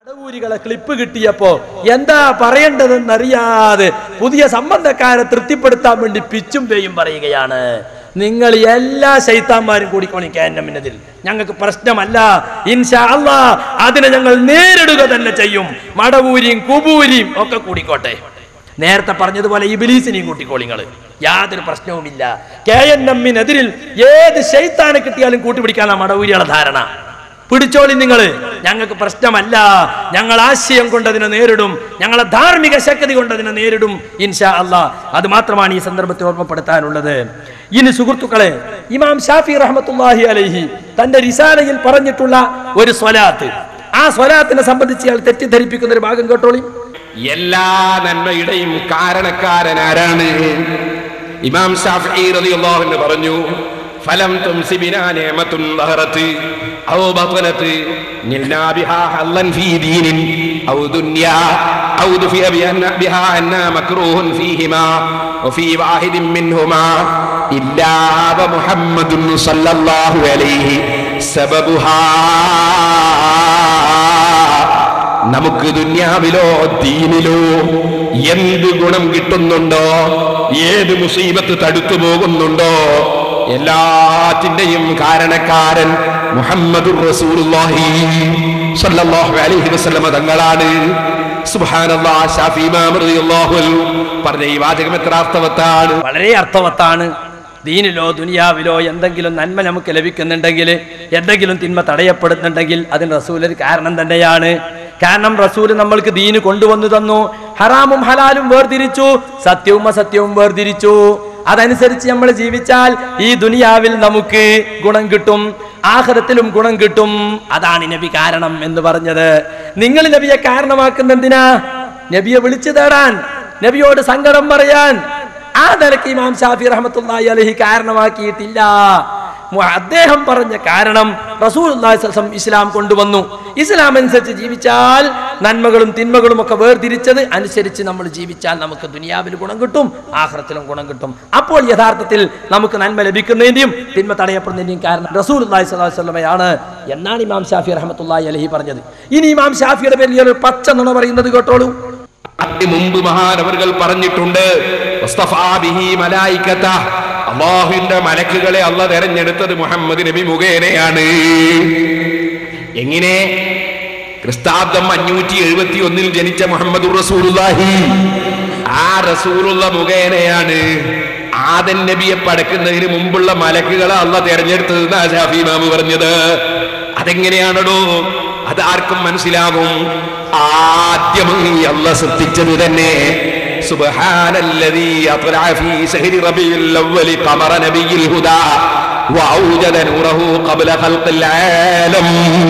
അടവൂരികളെ clip കിട്ടിയപ്പോ എന്താ പറയേണ്ടതെന്നറിയാതെ പുതിയ സംബന്ധക്കാരെ തൃപ്തിപ്പെടുത്താൻ വേണ്ടി പിച്ചും പേയും പറയുകയാണ് നിങ്ങൾ എല്ലാ ശൈത്താന്മാരും കൂടിക്കോണി ക്യാൻഡമിനതിൽ ഞങ്ങൾക്ക് പ്രശ്നമല്ല ഇൻഷാ അല്ലാ അതിനെ ഞങ്ങൾ നേരിടുക തന്നെ ചെയ്യും മടവൂരിയും കുബൂരിയും ഒക്കെ കൂടിക്കോട്ടെ നേരത്തെ പറഞ്ഞതുപോലെ ഇബിലീസിനെയും കൂട്ടിക്കോളിങ്ങൾ യാതൊരു പ്രശ്നവുമില്ല കെ എൻ എമ്മിനെതിരിൽ ഏത് ശൈത്താനെ കിട്ടിയാലും കൂട്ടുപിടിക്കാനാണ് മടവൂരിയുടെ ധാരണ പിടിച്ചോളി നിങ്ങൾ ഞങ്ങൾക്ക് പ്രശ്നമല്ല ഞങ്ങൾ ആശയം കൊണ്ടതിനെ നേരിടും ഞങ്ങളെ ധാർമ്മിക ശക്തി കൊണ്ടതിനെ നേരിടും ഇൻഷാ അല്ലാ അത് മാത്രമാണ് ഈ സന്ദർഭത്തിൽ ഓർമ്മപ്പെടുത്താനുള്ളത് ഇനി സുഹൃത്തുക്കളെ ഇമാം ഷാഫി റഹ്മത്തുല്ലാഹി അലൈഹി തന്റെ റിസാലയിൽ പറഞ്ഞിട്ടുള്ള ഒരു സ്വലാത്ത് ആ സ്വലാത്തിനെ സംബന്ധിച്ച് ഇയാൾ തെറ്റിദ്ധരിപ്പിക്കുന്ന ഒരു ഭാഗം കേട്ടോളി എല്ലാ നന്മയുടെയും കാരണക്കാരൻ ആരാണ് ഇമാം ഷാഫി റളിയല്ലാഹു അൻഹു പറഞ്ഞു ഫലം തുംസിബിനാ നിഅമത്തുൻ ദഹറത്ത് ഔ ബത്നത്ത് നിൽനാ ബിഹാ ഹല്ലൻ ഫീ ദീനിൻ ഔ ദുനിയാ ഔ ദുഫിയ ബിഅന്ന ബിഹാ അന്നാ മക്റൂഹുൻ ഫീഹിമാ വഫീ വാഹിദിൻ മിൻഹുമാ ഇല്ലാ മുഹമ്മദുൻ സല്ലല്ലാഹു അലൈഹി സബബുഹാ നമുക്ക് ദുന്യാവിലോ ദീനിലോ എന്ത് ഗുണം കിട്ടുന്നുണ്ടോ ഏത് മുസീബത്ത് തടുത്തു പോകുന്നുണ്ടോ എല്ലാറ്റിന്റെയും കാരണക്കാരൻ മുഹമ്മദുർ റസൂലുള്ളാഹി സ്വല്ലല്ലാഹു അലൈഹി വസല്ലമ തങ്ങളാണ് സുബ്ഹാനല്ലാഹ് ഷാഫി ഇമാം റളിയല്ലാഹു അൻഹു പറഞ്ഞ ഈ വാചകം എത്ര അർത്ഥവത്താണ് വളരെ അർത്ഥവത്താണ് ദീനിലോ ദുനിയാവിലോ എന്തെങ്കിലും നന്മ നമുക്ക് ലഭിക്കുന്നുണ്ടെങ്കിൽ എന്തെങ്കിലും തിന്മ തടയപ്പെടുന്നുണ്ടെങ്കിൽ അതിന് റസൂൽ ഒരു കാരണം തന്നെയാണ് കാരണം റസൂൽ നമ്മൾക്ക് ദീന് കൊണ്ടുവന്നു തന്നു ഹറാമും ഹലാലും വേർതിരിച്ചു സത്യവും അസത്യവും വേർതിരിച്ചു അതനുസരിച്ച് നമ്മൾ ജീവിച്ചാൽ ഈ ദുനിയാവിൽ നമുക്ക് ഗുണം കിട്ടും ആഹ്റത്തിലും ഗുണം കിട്ടും അതാണ് നബി കാരണം എന്ന് പറഞ്ഞത് നിങ്ങൾ നബിയെ കാരണമാക്കുന്നതിനാ നബിയെ വിളിച്ചു തേടാൻ നബിയോട് സങ്കടം പറയാൻ ആ നിലയ്ക്ക് ഇമാം ഷാഫി റഹ്മത്തുള്ളാഹി അലൈഹി കാരണമാക്കിയിട്ടില്ല മു- അദ്ദേഹം പറഞ്ഞ കാരണം റസൂൽ ഇസ്ലാം കൊണ്ടുവന്നു ഇസ്ലാം അനുസരിച്ച് ജീവിച്ചാൽ നന്മകളും തിന്മകളും ഒക്കെ വേർതിരിച്ചത് അനുസരിച്ച് നമ്മൾ ജീവിച്ചാൽ നമുക്ക് ദുനിയാവിൽ ഗുണം കിട്ടും ആഹ്റത്തിലും ഗുണം കിട്ടും അപ്പോൾ യഥാർത്ഥത്തിൽ നമുക്ക് നന്മ ലഭിക്കുന്നതിന്റെയും തിന്മ തടയപ്പെടുന്നതിന്റെയും കാരണം റസൂൽ സ്വലമയാണ് എന്നാണ് ഇമാം ഷാഫി റഹ്മത്തുള്ളാഹി അലഹി പറഞ്ഞത് ഇനി ഇമാം ഷാഫിയുടെ പേരിൽ ഒരു പച്ച നുണ പറയുന്നത് കേട്ടോളൂ അതിന് മുമ്പ് മഹാനവറുകൾ പറഞ്ഞിട്ടുണ്ട് വസ്തഫാ ബിഹി മലായിക്കത്ത. അള്ളാഹുവിന്റെ മലക്കുകളെ അല്ല തെരഞ്ഞെടുത്തത് മുഹമ്മദ് നബി മുഖേനയാണ് എങ്ങനെ ക്രിസ്താബ്ദം അഞ്ഞൂറ്റി എഴുപത്തി ഒന്നിൽ ജനിച്ച മുഹമ്മദ് റസൂലുള്ളാഹി ആ റസൂലുള്ള മുഖേനയാണ് ആദൻ നബിയെ പടക്കുന്നതിന് മുമ്പുള്ള മലക്കുകളെ അല്ല തെരഞ്ഞെടുത്തത് എന്നാ ഷാഫി ഇമാമ് പറഞ്ഞത് അതെങ്ങനെയാണോ അതാർക്കും മനസ്സിലാകും ആദ്യമായി അല്ല സൃഷ്ടിച്ചത് തന്നെ സുബ്ഹാനല്ലദീ അത്ലഅ ഫീ ശഹരി റബീഉൽ അവ്വലി ഖമറ നബിയിൽ ഹുദാ വഔജദ നൂറഹു ഖബ്ല ഖൽഖിൽ ആലം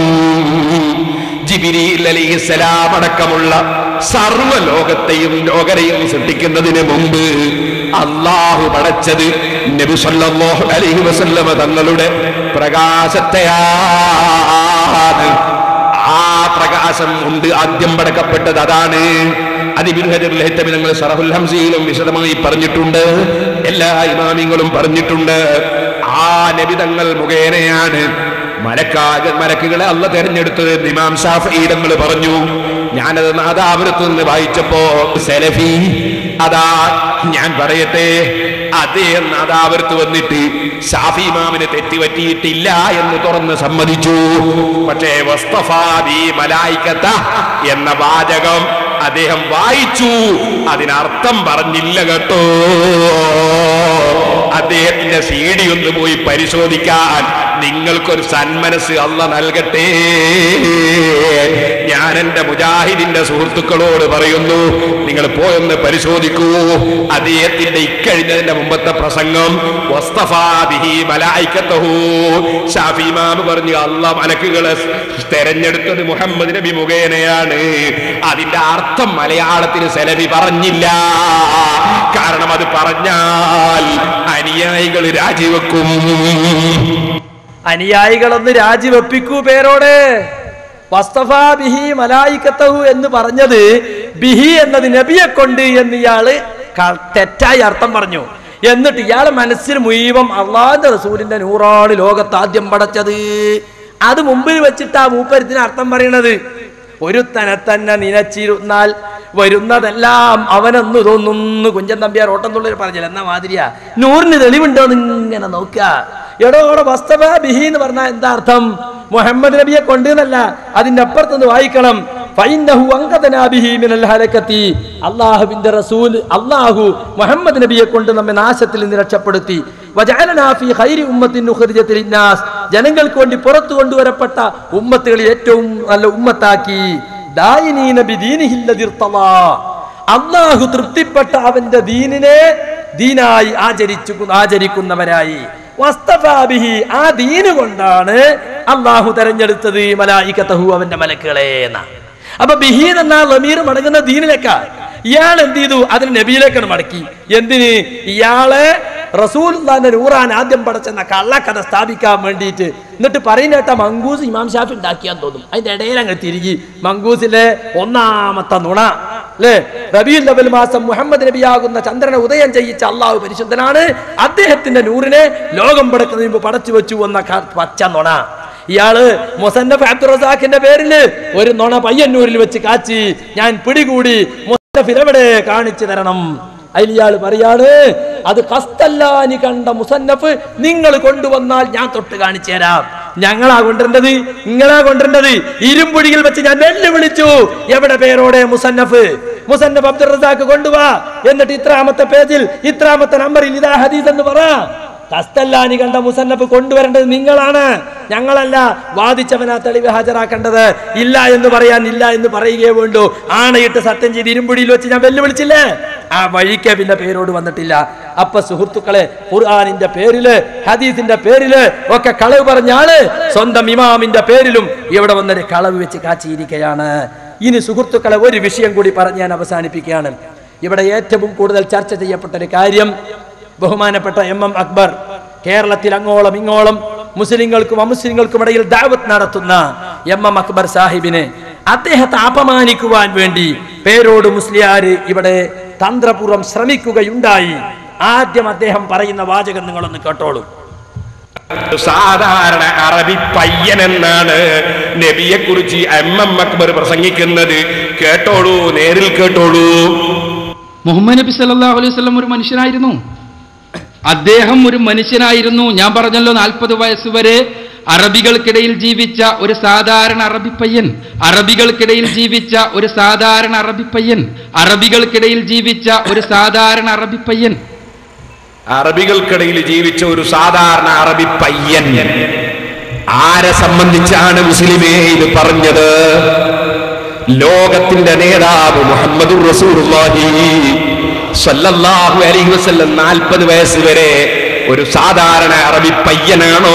ജിബിരിൽ അലൈഹിസ്സലാം അടക്കമുള്ള സർവ്വ ലോകത്തെയും ലോകരെയും സൃഷ്ടിക്കുന്നതിന് മുമ്പ് അള്ളാഹു പടച്ചത് നബി സല്ലല്ലാഹു അലൈഹി വസല്ലമ തങ്ങളുടെ പ്രകാശത്തെയാണ് ആ പ്രകാശം ഉണ്ട് ആദ്യം പടക്കപ്പെട്ടത് അതാണ് അതിബിൻഹജുൽ സറഹുൽ ഹംസയിലും വിശദമായി പറഞ്ഞിട്ടുണ്ട് എല്ലാ ഇമാമിങ്ങളും പറഞ്ഞിട്ടുണ്ട് ആ നബിതങ്ങൾ മുഖേനയാണ് മലക്കാക മലക്കുകളെ അല്ല തെരഞ്ഞെടുത്തത് ഇമാം ഷാഫി തങ്ങൾ പറഞ്ഞു ഞാനത് നാദാപുരത്ത് നിന്ന് വായിച്ചപ്പോ സെലഫി അതാ ഞാൻ പറയട്ടെ അദ്ദേഹം നാദാപുരത്ത് വന്നിട്ട് ഷാഫി ഇമാമിന് തെറ്റുപറ്റിയിട്ടില്ല എന്ന് തുറന്ന് സമ്മതിച്ചു പക്ഷേ വസ്തഫാബി മലായിക്കത്ത എന്ന വാചകം അദ്ദേഹം വായിച്ചു അതിനർത്ഥം പറഞ്ഞില്ല കേട്ടോ അദ്ദേഹത്തിന്റെ സി ഡി ഒന്ന് പോയി പരിശോധിക്കാൻ നിങ്ങൾക്കൊരു സന്മനസ് അല്ല നൽകട്ടെ ഞാൻ എന്റെ മുജാഹിദിന്റെ സുഹൃത്തുക്കളോട് പറയുന്നു നിങ്ങൾ പോയൊന്ന് പരിശോധിക്കൂ അദ്ദേഹത്തിന്റെ ഇക്കഴിഞ്ഞതിന്റെ മുമ്പത്തെ പ്രസംഗം വസ്തഫാ ബിഹി മലായിക്കത്തഹു ഷാഫി ഇമാം പറഞ്ഞു അല്ല മലക്കുകളെ തെരഞ്ഞെടുത്തത് മുഹമ്മദ് നബി മുഖേനയാണ് അതിന്റെ അർത്ഥം മലയാളത്തിന് സെലവി പറഞ്ഞില്ല കാരണം അത് പറഞ്ഞാൽ അനുയായികൾ രാജിവെക്കും അനുയായികളൊന്ന് രാജിവെപ്പിക്കൂ പേരോട് വസ്തഫ ബിഹി മലായിക്കത്തഹു എന്ന് പറഞ്ഞത് ബിഹി എന്നത് നബിയെ കൊണ്ട് എന്ന് ഇയാള് ക- തെറ്റായി അർത്ഥം പറഞ്ഞു എന്നിട്ട് ഇയാളെ മനസ്സിൽ മുഴുവൻ അള്ളാന്റെ റസൂലിന്റെ നൂറാണ് ലോകത്ത് ആദ്യം പടച്ചത് അത് മുമ്പിൽ വെച്ചിട്ട് ആ മൂപ്പരത്തിന് അർത്ഥം പറയണത് ഒരുത്തനെ തന്നെ നിനച്ചിരുന്നാൽ വരുന്നതെല്ലാം അവനെന്ന് തോന്നുന്നു കുഞ്ചൻ നമ്പ്യാർ ഓട്ടം തുള്ളി പറഞ്ഞില്ല എന്നാ മാതിരിയാ നൂറിന് തെളിവുണ്ടോ എന്ന് ഇങ്ങനെ നോക്കുക എടോ അവിടെ വസ്തവ ബിഹി എന്ന് പറഞ്ഞാൽ എന്താ അർത്ഥം മുഹമ്മദ് നബിയെ കൊണ്ട് എന്നല്ല അതിന്റെ അപ്പുറത്തുനിന്ന് വായിക്കണം ഫൈന്നഹു അങ്കദനാ ബിഹി മിനൽ ഹലകത്തി അല്ലാഹുവിന്റെ റസൂൽ അല്ലാഹു മുഹമ്മദ് നബിയെ കൊണ്ട് നമ്മെ നാശത്തിൽ നിന്ന് രക്ഷപ്പെടുത്തി വജഅലനാ ഫീ ഖൈരി ഉമ്മത്തിൻ ഉഖ്രിജത്തിൽ ലിന്നാസ് ജനങ്ങൾക്ക് വേണ്ടി പുറത്തു കൊണ്ടുവരപ്പെട്ട ഉമ്മത്തുകളിൽ ഏറ്റവും നല്ല ഉമ്മത്താക്കി ദായിനീന ബിദീനിഹി അല്ലദി ഇർത്തളാ. അള്ളാഹു തൃപ്തിപ്പെട്ട അവന്റെ ദീനിനെ ദീനായി ആചരിച്ചു ആചരിക്കുന്നവരായി വസ്തഫാബിഹി ആ ദീന് കൊണ്ടാണ് അള്ളാഹു തെരഞ്ഞെടുത്തത് മലായിക്കത്തഹു അവന്റെ മലക്കുകളെ എന്നാ അപ്പൊ ബിഹീൻ എന്ന ലമീർ മടങ്ങുന്ന ദീനിലേക്കാ ഇയാൾ എന്ത് ചെയ്തു അതിന് നബിയിലേക്കാണ് മടക്കി എന്തിന് ഇയാളെ റസൂൽന്റെ നൂറാൻ ആദ്യം പടച്ചെന്ന കള്ളക്കഥ സ്ഥാപിക്കാൻ വേണ്ടിയിട്ട് എന്നിട്ട് പറയുന്നേട്ട മങ്കൂസ് ഇമാം ഷാഫി ഉണ്ടാക്കിയാന്ന് തോന്നും അതിന്റെ ഇടയിൽ അങ്ങ് തിരികി മങ്കൂസിലെ ഒന്നാമത്തെ നുണ അല്ലേ റബീൽ ലബൽ മാസം മുഹമ്മദ് നബിയാകുന്ന ചന്ദ്രനെ ഉദയം ചെയ്യിച്ച അള്ളാഹു പരിശുദ്ധനാണ് അദ്ദേഹത്തിന്റെ നൂറിനെ ലോകം പടക്കുന്നതിന് മുമ്പ് പടച്ചു വെച്ചു എന്ന ക- പച്ച നുണ ഇയാള് മുസന്നഫ് അബ്ദുറസാഖിന്റെ പേരില് ഒരു നുണ പയ്യന്നൂരിൽ വെച്ച് കാച്ചി ഞാൻ പിടികൂടി മുസന്നഫ് ഇതെവിടെ കാണിച്ചു തരണം അതിൽ ഇയാൾ പറയാണ് അത് കസ്തല്ലാനി കണ്ട മുസന്നഫ് നിങ്ങൾ കൊണ്ടുവന്നാൽ ഞാൻ തൊട്ട് കാണിച്ചു തരാം ഞങ്ങളാ കൊണ്ടുവരേണ്ടത് നിങ്ങളാ കൊണ്ടുവരേണ്ടത് ഇരുമ്പുഴിയിൽ വെച്ച് ഞാൻ വെല്ലുവിളിച്ചു എവിടെ പേരോടെ മുസന്നഫ് മുസന്നഫ് അബ്ദുൾ റസാഖ് കൊണ്ടുവാ എന്നിട്ട് ഇത്രാമത്തെ പേജിൽ ഇത്രാമത്തെ നമ്പറിൽ ഇതാ ഹദീസ് എന്ന് പറ കസ്തല്ലാനി കണ്ട മുസന്നഫ് കൊണ്ടുവരേണ്ടത് നിങ്ങളാണ് ഞങ്ങളല്ല വാദിച്ചവനാ തെളിവ് ഹാജരാക്കേണ്ടത് ഇല്ല എന്ന് പറയാൻ ഇല്ല എന്ന് പറയുകയേ വേണ്ടു ആണയിട്ട് സത്യം ചെയ്ത് ഇരുമ്പുടിയിൽ വെച്ച് ഞാൻ വെല്ലുവിളിച്ചില്ലേ ആ വഴിക്ക് പിന്നെ പേരോട് വന്നിട്ടില്ല അപ്പൊ സുഹൃത്തുക്കളെ ഖുർആാനിന്റെ പേരില് ഹദീസിന്റെ പേരില് ഒക്കെ കളവ് പറഞ്ഞ ആള് സ്വന്തം ഇമാമിന്റെ പേരിലും ഇവിടെ വന്നൊരു കളവ് വെച്ച് കാച്ചിയിരിക്കുകയാണ് ഇനി സുഹൃത്തുക്കളെ ഒരു വിഷയം കൂടി പറഞ്ഞ് ഞാൻ അവസാനിപ്പിക്കുകയാണ് ഇവിടെ ഏറ്റവും കൂടുതൽ ചർച്ച ചെയ്യപ്പെട്ട ഒരു കാര്യം ബഹുമാനപ്പെട്ട എം എം അക്ബർ കേരളത്തിൽ അങ്ങോളം ഇങ്ങോളം മുസ്ലിങ്ങൾക്കും അമുസ്ലിങ്ങൾക്കും ഇടയിൽ ദാവത്ത് നടത്തുന്ന എം എം അക്ബർ സാഹിബിനെ അദ്ദേഹത്തെ അപമാനിക്കുവാൻ വേണ്ടി പേരോട് മുസ്ലിയാര് ഇവിടെ തന്ത്രപൂർവ്വം ശ്രമിക്കുകയുണ്ടായി ആദ്യം അദ്ദേഹം പറയുന്ന വാചകം നിങ്ങളൊന്ന് കേട്ടോളൂ സാധാരണ അറബി പയ്യൻ എന്നാണ് നബിയെ കുറിച്ച് എം എം അക്ബർ പ്രസംഗിക്കുന്നത് കേട്ടോളൂ നേരിൽ കേട്ടോളൂ മുഹമ്മദ് നബി സല്ലല്ലാഹു അലൈഹി വസല്ലം ഒരു മനുഷ്യനായിരുന്നു അദ്ദേഹം ഒരു മനുഷ്യനായിരുന്നു ഞാൻ പറഞ്ഞല്ലോ നാൽപ്പത് വയസ്സ് വരെ അറബികൾക്കിടയിൽ ജീവിച്ച ഒരു സാധാരണ അറബി പയ്യൻ അറബികൾക്കിടയിൽ ജീവിച്ച ഒരു സാധാരണ അറബി പയ്യൻ അറബികൾക്കിടയിൽ ജീവിച്ച ഒരു സാധാരണ അറബി പയ്യൻ അറബികൾക്കിടയിൽ ജീവിച്ച ഒരു സാധാരണ അറബി പയ്യൻ ആരെ സംബന്ധിച്ചാണ് മുസ്ലിമേ ഇത് പറഞ്ഞത് ലോകത്തിന്റെ നേതാവ് മുഹമ്മദ് റസൂലുള്ളാഹി സ്വല്ലല്ലാഹു അലൈഹി വസല്ലം നാൽപ്പത് വയസ്സ് വരെ ഒരു സാധാരണ അറബി പയ്യനാണോ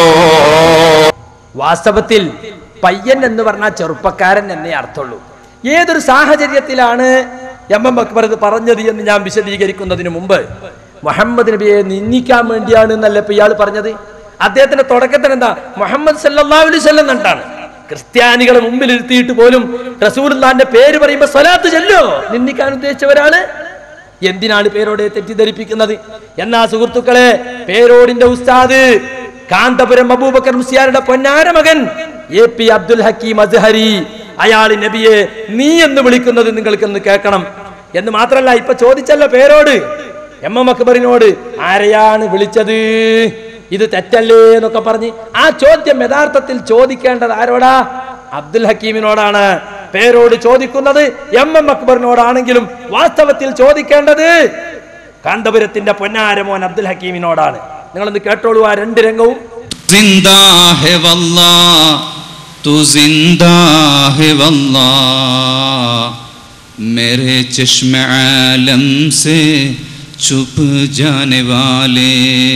വാസ്തവത്തിൽ പയ്യൻ എന്ന് പറഞ്ഞാൽ ചെറുപ്പക്കാരൻ എന്നേ അർത്ഥമുള്ളൂ ഏതൊരു സാഹചര്യത്തിലാണ് എം എം അക്ബർ ഇത് പറഞ്ഞത് എന്ന് ഞാൻ വിശദീകരിക്കുന്നതിന് മുമ്പ് മുഹമ്മദ് നബിയെ നിന്ദിക്കാൻ വേണ്ടിയാണ് എന്നല്ല ഇപ്പൊ ഇയാൾ പറഞ്ഞത് അദ്ദേഹത്തിന്റെ തുടക്കത്തിന് എന്താ മുഹമ്മദ് സല്ലല്ലാഹു അലൈഹി വസല്ലം എന്നാണ് ക്രിസ്ത്യാനികളെ മുമ്പിൽ ഇരുത്തിയിട്ട് പോലും റസൂലുള്ളാന്റെ പേര് പറയുമ്പോ സ്വലാത്ത് ചെല്ലോ നിന്ദിക്കാൻ ഉദ്ദേശിച്ചവരാണ് എന്തിനാണ് പേരോടെ തെറ്റിദ്ധരിപ്പിക്കുന്നത് എന്നാ സുഹൃത്തുക്കളെ പേരോടിന്റെ ഉസ്താദ് കാന്തപുരം അബൂബക്കർ മുസ്യാരുടെ പൊന്നാര മകൻ എ പി അബ്ദുൽ ഹക്കീം അസ്ഹരി അയാൾ നബിയെ നീ എന്ന് വിളിക്കുന്നത് നിങ്ങൾക്കൊന്ന് കേൾക്കണം എന്ന് മാത്രല്ല ഇപ്പൊ ചോദിച്ചല്ലോ പേരോട് എം എം അക്ബറിനോട് ആരെയാണ് വിളിച്ചത് ഇത് തെറ്റല്ലേ എന്നൊക്കെ പറഞ്ഞ് ആ ചോദ്യം യഥാർത്ഥത്തിൽ ചോദിക്കേണ്ടത് ആരോടാ അബ്ദുൽ ഹക്കീമിനോടാണ് പേരോട് ചോദിക്കുന്നത് എം എം അക്ബറിനോടാണെങ്കിലും വാസ്തവത്തിൽ ചോദിക്കേണ്ടത് കാന്തപുരത്തിന്റെ പൊന്നാരമോൻ അബ്ദുൽ ഹക്കീമിനോടാണ് നിങ്ങളൊന്ന് കേട്ടോളൂ ആ രണ്ട് രംഗവും जिंदा है वल्ला तू जिंदा है वल्ला मेरे चश्म आलम से छुप जाने वाले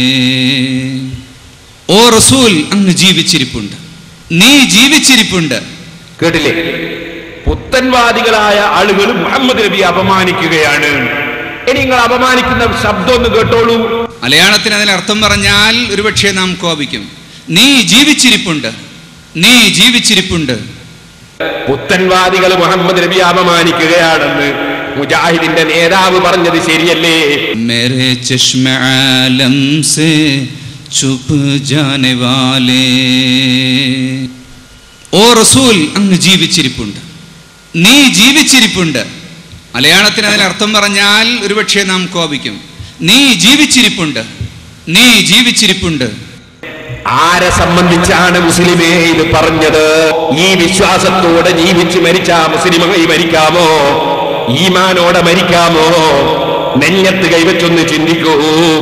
ഓ റസൂൽ അങ്ങ് ജീവിച്ചിരിപ്പുണ്ട് നീ ജീവിച്ചിരിപ്പുണ്ട് കേട്ടില്ലേ പുത്തൻവാദികളായ ആളുകൾ മുഹമ്മദ് നബിയെ അപമാനിക്കുകയാണ് ഇനി നിങ്ങൾ അപമാനിക്കുന്ന ശബ്ദം ഒന്ന് കേട്ടോളൂ മലയാളത്തിന് അതിന് അർത്ഥം പറഞ്ഞാൽ ഒരുപക്ഷെ നാം കോപിക്കും നീ ജീവിച്ചിരിപ്പുണ്ട് നീ ജീവിച്ചിരിപ്പുണ്ട് പുത്തൻവാദികൾ മുഹമ്മദ് നബിയെ അപമാനിക്കുകയാണെന്ന് മുജാഹിദിന്റെ നേതാവ് പറഞ്ഞത് ശരിയല്ലേ मेरे चश्म आलम से छुप जाने वाले ഓ റസൂൽ അങ്ങ് ജീവിച്ചിരിപ്പുണ്ട് നീ ജീവിച്ചിരിപ്പുണ്ട് മലയാളത്തിന് അതിനർത്ഥം പറഞ്ഞാൽ ഒരുപക്ഷെ നാം കോപിക്കും നീ ജീവിച്ചിരിപ്പുണ്ട് നീ ജീവിച്ചിരിപ്പുണ്ട് ആരെ സംബന്ധിച്ചാണ് മുസ്ലിമേ ഇത് പറഞ്ഞത് ഈ വിശ്വാസത്തോടെ ജീവിച്ച് മരിച്ച മുസ്ലിമായി മരിക്കാമോ ഈമാനോടെ മരിക്കാമോ നെഞ്ഞത്ത് കൈവച്ചൊന്ന് ചിന്തിക്കൂ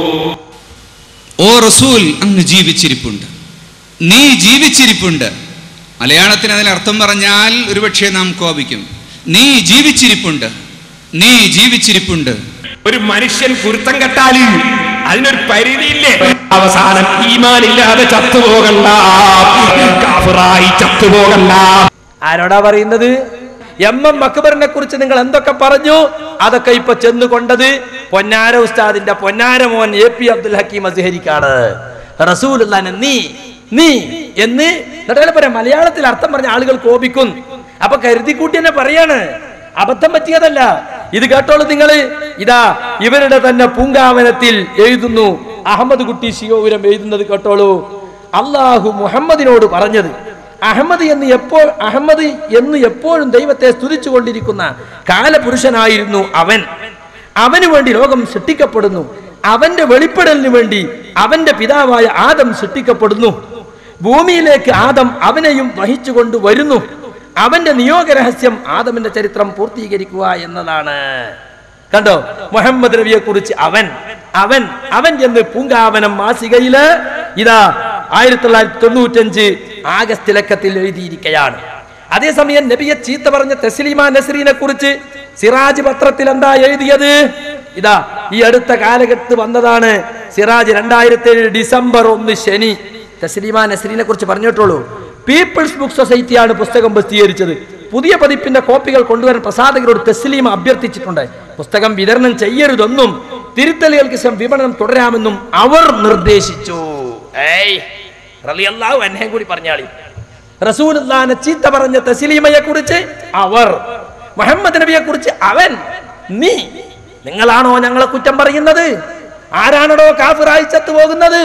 ഓ റസൂൽ അങ്ങ് ജീവിച്ചിരിപ്പുണ്ട് നീ ജീവിച്ചിരിപ്പുണ്ട് മലയാളത്തിന് അതിനർത്ഥം പറഞ്ഞാൽ ഒരുപക്ഷെ നാം കോപിക്കും നീ ജീവിച്ചിരിപ്പുണ്ട് നീ ജീവിച്ചിരിപ്പുണ്ട് ഒരു മനുഷ്യൻ കുരുത്തം കെട്ടാല് അതിനൊരു പരിധിയില്ലേ അവസാനം ഈമാനില്ലാതെ ചത്തുപോകണ്ട കാഫിറായി ചത്തുപോകണ്ട ആരോടാ പറയുന്നത് എം എം അക്ബറിനെ കുറിച്ച് നിങ്ങൾ എന്തൊക്കെ പറഞ്ഞു അതൊക്കെ ഇപ്പൊ ചെന്നുകൊണ്ടത് പൊന്നാര ഉസ്താദിന്റെ പൊന്നാര മോൻ എ പി അബ്ദുൽ ഹക്കീം അസ്ഹരിക്കാണ് റസൂൽ നീ നീ എന്ന് എന്നിട്ട് പറയാം മലയാളത്തിൽ അർത്ഥം പറഞ്ഞ ആളുകൾ കോപിക്കും അപ്പൊ കരുതിക്കൂട്ടി തന്നെ പറയാണ് അബദ്ധം പറ്റിയതല്ല ഇത് കേട്ടോളൂ നിങ്ങൾ ഇതാ ഇവരുടെ തന്നെ പൂങ്കാവനത്തിൽ എഴുതുന്നു അഹമ്മദ് കുട്ടി ശിവപുരം എഴുതുന്നത് കേട്ടോളൂ അള്ളാഹു മുഹമ്മദിനോട് പറഞ്ഞത് അഹമ്മദ് എന്ന് എപ്പോൾ അഹമ്മദ് എന്ന് എപ്പോഴും ദൈവത്തെ സ്തുതിച്ചു കൊണ്ടിരിക്കുന്ന കാലപുരുഷനായിരുന്നു അവൻ അവന് വേണ്ടി ലോകം സൃഷ്ടിക്കപ്പെടുന്നു അവന്റെ വെളിപ്പെടലിന് വേണ്ടി അവന്റെ പിതാവായ ആദം സൃഷ്ടിക്കപ്പെടുന്നു ഭൂമിയിലേക്ക് ആദം അവനെയും വഹിച്ചുകൊണ്ട് വരുന്നു അവന്റെ നിയോഗ രഹസ്യം ആദമിന്റെ ചരിത്രം പൂർത്തീകരിക്കുക എന്നതാണ് കണ്ടോ മുഹമ്മദ് നബിയെ കുറിച്ച് അവൻ അവൻ അവൻ എന്ന് പൂങ്കാവനം മാസികയില് ഇതാ ആയിരത്തി തൊള്ളായിരത്തി തൊണ്ണൂറ്റഞ്ച് ആഗസ്റ്റ് ലക്കത്തിൽ എഴുതിയിരിക്കുകയാണ് അതേസമയം നബിയെ ചീത്ത പറഞ്ഞ തസ്ലീമ നസറീനെ കുറിച്ച് സിറാജ് പത്രത്തിൽ എന്താ എഴുതിയത് ഇതാ ഈ അടുത്ത കാലഘട്ടത്ത് വന്നതാണ് സിറാജ് രണ്ടായിരത്തി ഏഴ് ഡിസംബർ ഒന്ന് ശനി തസ്ലീമ നസറീനെ കുറിച്ച് പറഞ്ഞിട്ടുള്ളൂ പീപ്പിൾസ് ബുക്ക് സൊസൈറ്റിയാണ് പുസ്തകം പ്രസിദ്ധീകരിച്ചത് പുതിയ പതിപ്പിന്റെ കോപ്പികൾ കൊണ്ടുവരാൻ പ്രസാധകരോട് തസ്ലീമ അഭ്യർത്ഥിച്ചിട്ടുണ്ട് പുസ്തകം വിതരണം ചെയ്യരുതെന്നും തിരുത്തലുകൾക്ക് ശേഷം വിപണനം തുടരാമെന്നും അവർ നിർദ്ദേശിച്ചു ഏയ് റളിയല്ലാഹു അൻഹയും കൂടി പറഞ്ഞാളി റസൂലുള്ളാനെ ചീത്ത പറഞ്ഞ തസ്ലീമയെ കുറിച്ച് അവർ മുഹമ്മദ് നബിയെ കുറിച്ച് അവൻ നീ നിങ്ങളാണോ ഞങ്ങളെ കുറ്റം പറയുന്നത് ആരാണടോ കാഫിറായി ചത്തു പോകുന്നത്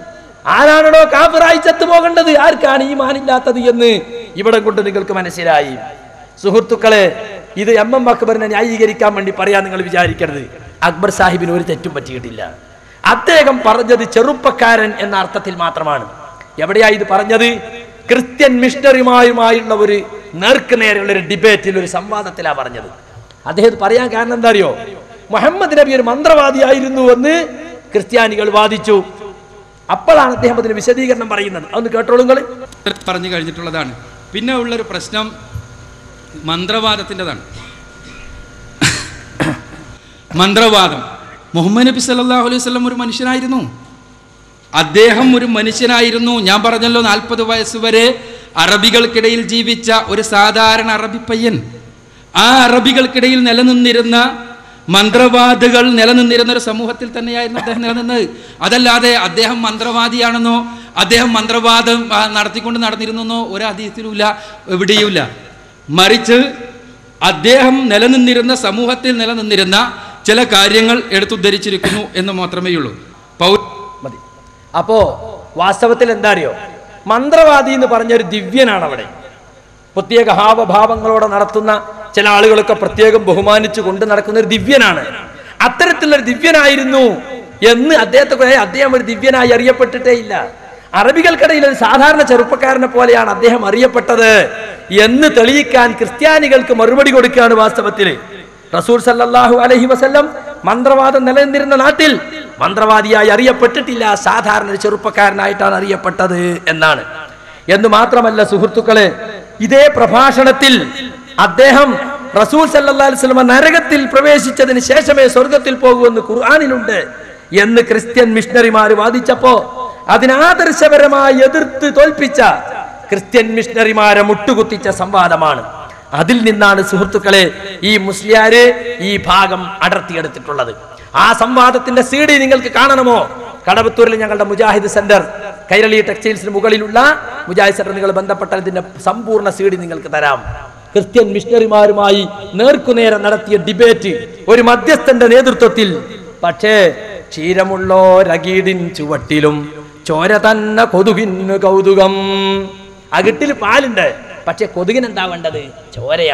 ആരാണടോ കാഫിറായി ചത്തു പോകേണ്ടത് ആർക്കാണ് ഈ മാനില്ലാത്തത് എന്ന് ഇവിടെ കൊണ്ട് നിങ്ങൾക്ക് മനസ്സിലായി സുഹൃത്തുക്കളെ ഇത് എം എം അക്ബറിനെ ന്യായീകരിക്കാൻ വേണ്ടി പറയാൻ നിങ്ങൾ വിചാരിക്കരുത് അക്ബർ സാഹിബിന് ഒരു തെറ്റും പറ്റിയിട്ടില്ല അദ്ദേഹം പറഞ്ഞത് ചെറുപ്പക്കാരൻ എന്ന അർത്ഥത്തിൽ മാത്രമാണ് എവിടെയാ ഇത് പറഞ്ഞത് ക്രിസ്ത്യൻ മിഷണറിമാരുമായുള്ള ഒരു നേർക്ക് നേരെയുള്ള ഒരു ഡിബേറ്റിൽ ഒരു സംവാദത്തിലാ പറഞ്ഞത് അദ്ദേഹം ഇത് പറയാൻ കാരണം എന്താ അറിയോ മുഹമ്മദ് നബി ഒരു മന്ത്രവാദിയായിരുന്നു എന്ന് ക്രിസ്ത്യാനികൾ വാദിച്ചു അപ്പോഴാണ് അദ്ദേഹം അതിന് വിശദീകരണം പറയുന്നത് അതൊന്ന് കേട്ടോളൂ നിങ്ങൾ പറഞ്ഞു കഴിഞ്ഞിട്ടുള്ളതാണ് പിന്നെ ഉള്ളൊരു പ്രശ്നം മന്ത്രവാദത്തിൻ്റെതാണ് മന്ത്രവാദം മുഹമ്മദ് നബി സല്ലല്ലാഹു അലൈഹി വസല്ലം ഒരു മനുഷ്യനായിരുന്നു അദ്ദേഹം ഒരു മനുഷ്യനായിരുന്നു ഞാൻ പറഞ്ഞല്ലോ നാൽപ്പത് വയസ്സ് വരെ അറബികൾക്കിടയിൽ ജീവിച്ച ഒരു സാധാരണ അറബി പയ്യൻ ആ അറബികൾക്കിടയിൽ നിലനിന്നിരുന്ന മന്ത്രവാദികൾ നിലനിന്നിരുന്ന ഒരു സമൂഹത്തിൽ തന്നെയായിരുന്നു അദ്ദേഹം നിലനിന്നത് അതല്ലാതെ അദ്ദേഹം മന്ത്രവാദിയാണെന്നോ അദ്ദേഹം മന്ത്രവാദം ആ, നടത്തിക്കൊണ്ട് നടന്നിരുന്നെന്നോ ഒരു അതീതത്തിലുമില്ല എവിടെയുമില്ല മറിച്ച് അദ്ദേഹം നിലനിന്നിരുന്ന സമൂഹത്തിൽ നിലനിന്നിരുന്ന ചില കാര്യങ്ങൾ എടുത്തുദ്ധരിച്ചിരിക്കുന്നു എന്ന് മാത്രമേ ഉള്ളൂ പൗ മതി അപ്പോ വാസ്തവത്തിൽ എന്താ അറിയോ മന്ത്രവാദി എന്ന് പറഞ്ഞ ഒരു ദിവ്യനാണ് അവിടെ പ്രത്യേക ഹാവഭാവങ്ങളോടെ നടത്തുന്ന ചില ആളുകളൊക്കെ പ്രത്യേകം ബഹുമാനിച്ചു കൊണ്ട് നടക്കുന്ന ഒരു ദിവ്യനാണ് അത്തരത്തിലുള്ള ഒരു ദിവ്യനായിരുന്നു എന്ന് അദ്ദേഹത്തെ കുറിച്ച് അദ്ദേഹം ഒരു ദിവ്യനായി അറിയപ്പെട്ടിട്ടേ ഇല്ല അറബികൾക്കിടയിൽ ഒരു സാധാരണ ചെറുപ്പക്കാരനെ പോലെയാണ് അദ്ദേഹം അറിയപ്പെട്ടത് എന്ന് തെളിയിക്കാൻ ക്രിസ്ത്യാനികൾക്ക് മറുപടി കൊടുക്കുകയാണ് വാസ്തവത്തിൽ റസൂൽ സല്ലല്ലാഹു അലൈഹി വസല്ലം മന്ത്രവാദം നിലനിന്നിരുന്ന നാട്ടിൽ മന്ത്രവാദിയായി അറിയപ്പെട്ടിട്ടില്ല സാധാരണ ഒരു ചെറുപ്പക്കാരനായിട്ടാണ് അറിയപ്പെട്ടത് എന്നാണ് എന്ന് മാത്രമല്ല സുഹൃത്തുക്കളെ ഇതേ പ്രഭാഷണത്തിൽ അദ്ദേഹം റസൂൽ സല്ലല്ലാഹു അലൈഹി വസല്ലം നരകത്തിൽ പ്രവേശിച്ചതിന് ശേഷമേ സ്വർഗത്തിൽ പോകുമെന്ന് ഖുർആനിലുണ്ട് എന്ന് ക്രിസ്ത്യൻ മിഷണറിമാർ വാദിച്ചപ്പോ അതിനാദർശപരമായി എതിർത്ത് തോൽപ്പിച്ച ക്രിസ്ത്യൻ മിഷണറിമാരെ മുട്ടുകുത്തിച്ച സംവാദമാണ് അതിൽ നിന്നാണ് സുഹൃത്തുക്കളെ ഈ മുസ്ലിയാര് ഈ ഭാഗം അടർത്തിയെടുത്തിട്ടുള്ളത് ആ സംവാദത്തിന്റെ സി ഡി നിങ്ങൾക്ക് കാണണമോ കടവത്തൂരിൽ ഞങ്ങളുടെ മുജാഹിദ് സെന്റർ കൈരളി ടെക്സ്റ്റൈൽസിന് മുകളിലുള്ള മുജാഹിദ് സെന്റർ നിങ്ങൾ ബന്ധപ്പെട്ടാൽ ഇതിന്റെ സമ്പൂർണ്ണ സി ഡി നിങ്ങൾക്ക് തരാം ക്രിസ്ത്യൻ മിഷണറിമാരുമായി നേർക്കുനേരെ നടത്തിയ ഡിബേറ്റ് ഒരു മധ്യസ്ഥന്റെ നേതൃത്വത്തിൽ പക്ഷേ ക്ഷീരമുള്ളോരകീടിൻ ചുവട്ടിലും ചോര തന്നെ കൊതുകിന് കൗതുകം അകിട്ടിൽ പാലുണ്ട് പക്ഷെ കൊതുകിന് എന്താ വേണ്ടത് ചോരയാണ്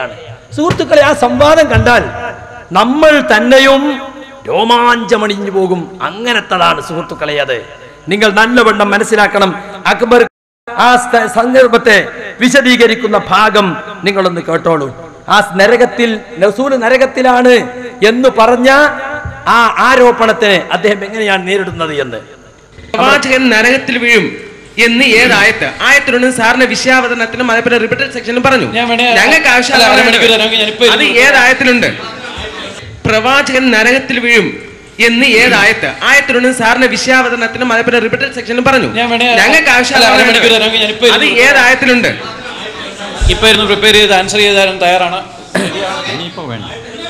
സുഹൃത്തുക്കളെ ആ സംവാദം കണ്ടാൽ നമ്മൾ തന്നെയും രോമാഞ്ചമണിഞ്ഞു പോകും അങ്ങനത്തതാണ് സുഹൃത്തുക്കളെ അത് നിങ്ങൾ നല്ലവണ്ണം മനസ്സിലാക്കണം അക്ബർ ആ സ്ഥ- സന്ദർഭത്തെ വിശദീകരിക്കുന്ന ഭാഗം നിങ്ങളൊന്ന് കേട്ടോളൂ ആ നരകത്തിൽ റസൂൽ നരകത്തിലാണ് എന്ന് പറഞ്ഞ ആ ആരോപണത്തെ അദ്ദേഹം എങ്ങനെയാണ് നേരിടുന്നത് എന്ന് പ്രവാചകൻ നരകത്തിൽ വീഴും എന്ന് ഏതായത്ത് ആയത്തിലുണ്ട് സാറിന്റെ വിഷയാവതരണത്തിനും അതേപോലെ റിപ്പീറ്റഡ് സെക്ഷനും പറഞ്ഞു ഞാൻ വേണേ- ഞങ്ങൾക്ക് അല്ല, അരമണിക്കൂർ തരാമെങ്കിൽ ഞാനിപ്പോ അത് ഇരുന്ന് ഏതായത്തിലുണ്ട് പ്രവാചകൻ നരകത്തിൽ വീഴും എന്ന് ഏതായത്ത് ആയത്തിലുണ്ട് സാറിന്റെ വിഷയാവതരണത്തിനും അതേപോലെ റിപ്പീറ്റഡ് സെക്ഷനും പറഞ്ഞു ഞാൻ വേണേ- ഞങ്ങൾക്ക് അല്ല, അരമണിക്കൂർ തരാമെങ്കിൽ ഞാനിപ്പോ അത് ഇരുന്ന് ഏതായത്തിലുണ്ട് ഇപ്പൊ ഇരുന്ന് പ്രിപ്പയർ ചെയ്ത് ആൻസർ ചെയ്ത് തരാൻ തയ്യാറാണ് ഇനിയിപ്പോ വേണ്ട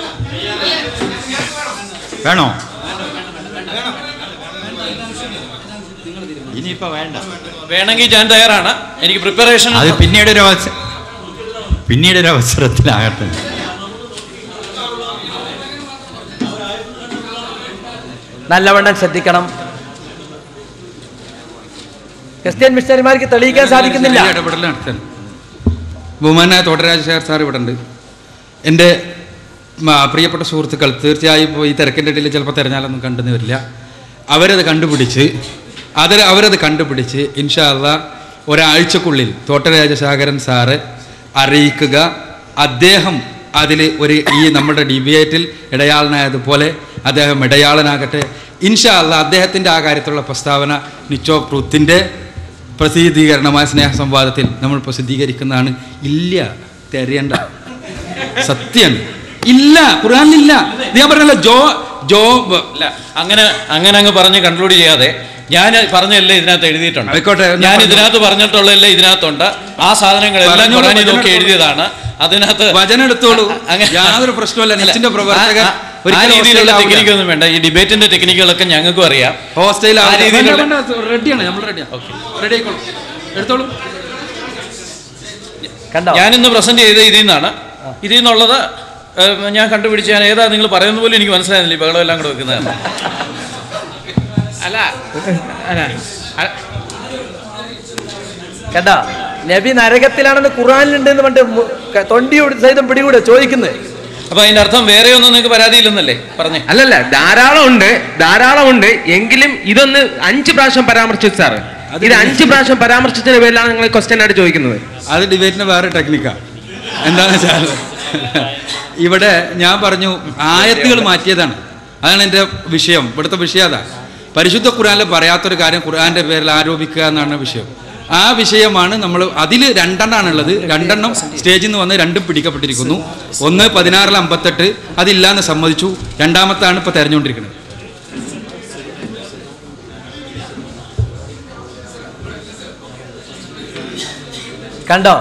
വേണോ ഇനിയിപ്പോ വേണ്ട വേണമെങ്കിൽ ഞാൻ തയ്യാറാണ് എനിക്ക് പ്രിപ്പറേഷൻ അത് പിന്നീട് ഒരു അവസരം പിന്നീട് ഒരു അവസരത്തിലാകട്ടെ നല്ലവണ്ണം ശ്രദ്ധിക്കണം ക്രിസ്ത്യൻ മിഷണറിമാർക്ക് തെളിയിക്കാൻ സാധിക്കുന്നില്ല ചെറിയ ഇടപെടൽ നടത്താൻ ബഹുമാനായ തോട്ടരാജശേഖർ സാർ ഇവിടെ ഉണ്ട് എൻ്റെ മ- പ്രിയപ്പെട്ട സുഹൃത്തുക്കൾ തീർച്ചയായും ഇപ്പോൾ ഈ തിരക്കിൻ്റെ ഇടയിൽ ചിലപ്പോൾ തിരഞ്ഞാലൊന്നും കണ്ടെന്ന് വരില്ല അവരത് കണ്ടുപിടിച്ച് അത് അവരത് കണ്ടുപിടിച്ച് ഇൻഷാല്ല ഒരാഴ്ചക്കുള്ളിൽ തോട്ടരാജശേഖരൻ സാറ് അറിയിക്കുക അദ്ദേഹം അതിൽ ഒരു ഈ നമ്മുടെ ഡിബേറ്റിൽ ഇടയാളനായതുപോലെ അദ്ദേഹം ഇടയാളനാകട്ടെ ഇൻഷാ അല്ല അദ്ദേഹത്തിൻ്റെ ആ കാര്യത്തിലുള്ള പ്രസ്താവന നിച്ചോ ട്രൂത്തിൻ്റെ പ്രസിദ്ധീകരണമായ സ്നേഹ സംവാദത്തിൽ നമ്മൾ പ്രസിദ്ധീകരിക്കുന്നതാണ് ഇല്ല തെരയണ്ട സത്യം ഇല്ല ഖുറാനിലില്ല ഞാൻ പറഞ്ഞല്ലോ ജോ ജോബ് അല്ല അങ്ങനെ അങ്ങനെ അങ്ങ് പറഞ്ഞ് കൺക്ലൂഡ് ചെയ്യാതെ ഞാൻ പറഞ്ഞല്ലേ ഇതിനകത്ത് എഴുതിയിട്ടുണ്ട് ആയിക്കോട്ടെ, ഞാൻ ഞാൻ പറഞ്ഞു. ഇതിനകത്ത് പറഞ്ഞിട്ടുള്ളതല്ലേ ഇതിനകത്തുണ്ട് ആ സാധനങ്ങളെല്ലാം പറഞ്ഞോളൂ, ഖുറാനിൽ വചനം നോക്കി എടുത്തോളൂ. എഴുതിയതാണ് അതിനകത്ത് വചനം എടുത്തോളൂ അങ്ങനെ- യാതൊരു പ്രശ്നവുമില്ല അല്ല, നെറ്റിന്റെ പ്രവർത്തകർ ആ- ആ ഒരിക്കലും രീതിയിലുള്ള hostile ആവില്ല. ടെക്നിക്കൊന്നും വേണ്ട ഈ ഡിബേറ്റിന്റെ ടെക്നിക്കുകളൊക്കെ ഞങ്ങൾക്കും അറിയാം ഹോസ്റ്റൈൽ ആ രീതിയിലുള്ള- റെഡിയാണ് നമ്മൾ റെഡിയാണ് റെഡി ആയിക്കോളൂ എടുത്തോളൂ കണ്ടോ ഞാനിന്ന് പ്രസന്റ് ചെയ്ത ഇതിൽ നിന്നാണ് ഇതിൽ നിന്നുള്ളത് ഏഹ്, ഞാൻ കണ്ടുപിടിച്ച് ഞാൻ ഏതാ നിങ്ങൾ പറയുന്ന പോലും എനിക്ക് മനസ്സിലായിരുന്നില്ല ഈ ബഹളം എല്ലാം കൂടെ വെക്കുന്നതാണ് അല്ല അല്ല അ- കണ്ടോ നബി നരകത്തിലാണെന്ന് ഖുറാനിലുണ്ട് എന്ന് പണ്ട് മു- ക- തൊണ്ടിയോട് സഹിതം പിടികൂടെ ചോദിക്കുന്നത് അപ്പൊ അതിന്റെ അർത്ഥം വേറെ ഒന്നും നിങ്ങൾക്ക് പരാതിയില്ലെന്നല്ലേ പറഞ്ഞേ അല്ലല്ല ധാരാളം ഉണ്ട് ധാരാളം ഉണ്ട് എങ്കിലും ഇതൊന്ന് അഞ്ച് പ്രാവശ്യം പരാമർശിച്ചു സാറ് ഇത് അഞ്ച് പ്രാവശ്യം പരാമർശിച്ചതിന്റെ പേരിലാണ് നിങ്ങൾ ക്വസ്റ്റ്യൻ ആയിട്ട് ചോദിക്കുന്നത് അത് ഡിബേറ്റിന് വേറെ ടെക്നിക്കാണ് എന്താണെന്ന് വെച്ചാൽ ഇവിടെ ഞാൻ പറഞ്ഞു ആയത്തുകൾ മാറ്റിയതാണ് അതാണ് എൻ്റെ വിഷയം ഇവിടുത്തെ വിഷയം അതാ പരിശുദ്ധ ഖുറാനിൽ പറയാത്തൊരു കാര്യം ഖുർആന്റെ പേരിൽ ആരോപിക്കുക എന്നാണ് വിഷയം ആ വിഷയമാണ് നമ്മൾ അതിൽ രണ്ടെണ്ണാണുള്ളത് രണ്ടെണ്ണം സ്റ്റേജിൽ നിന്ന് വന്ന് രണ്ടും പിടിക്കപ്പെട്ടിരിക്കുന്നു ഒന്ന് പതിനാറിൽ അമ്പത്തെട്ട് അതില്ലാന്ന് സമ്മതിച്ചു രണ്ടാമത്താണ് ഇപ്പോൾ തെരഞ്ഞുകൊണ്ടിരിക്കുന്നത് കണ്ടോ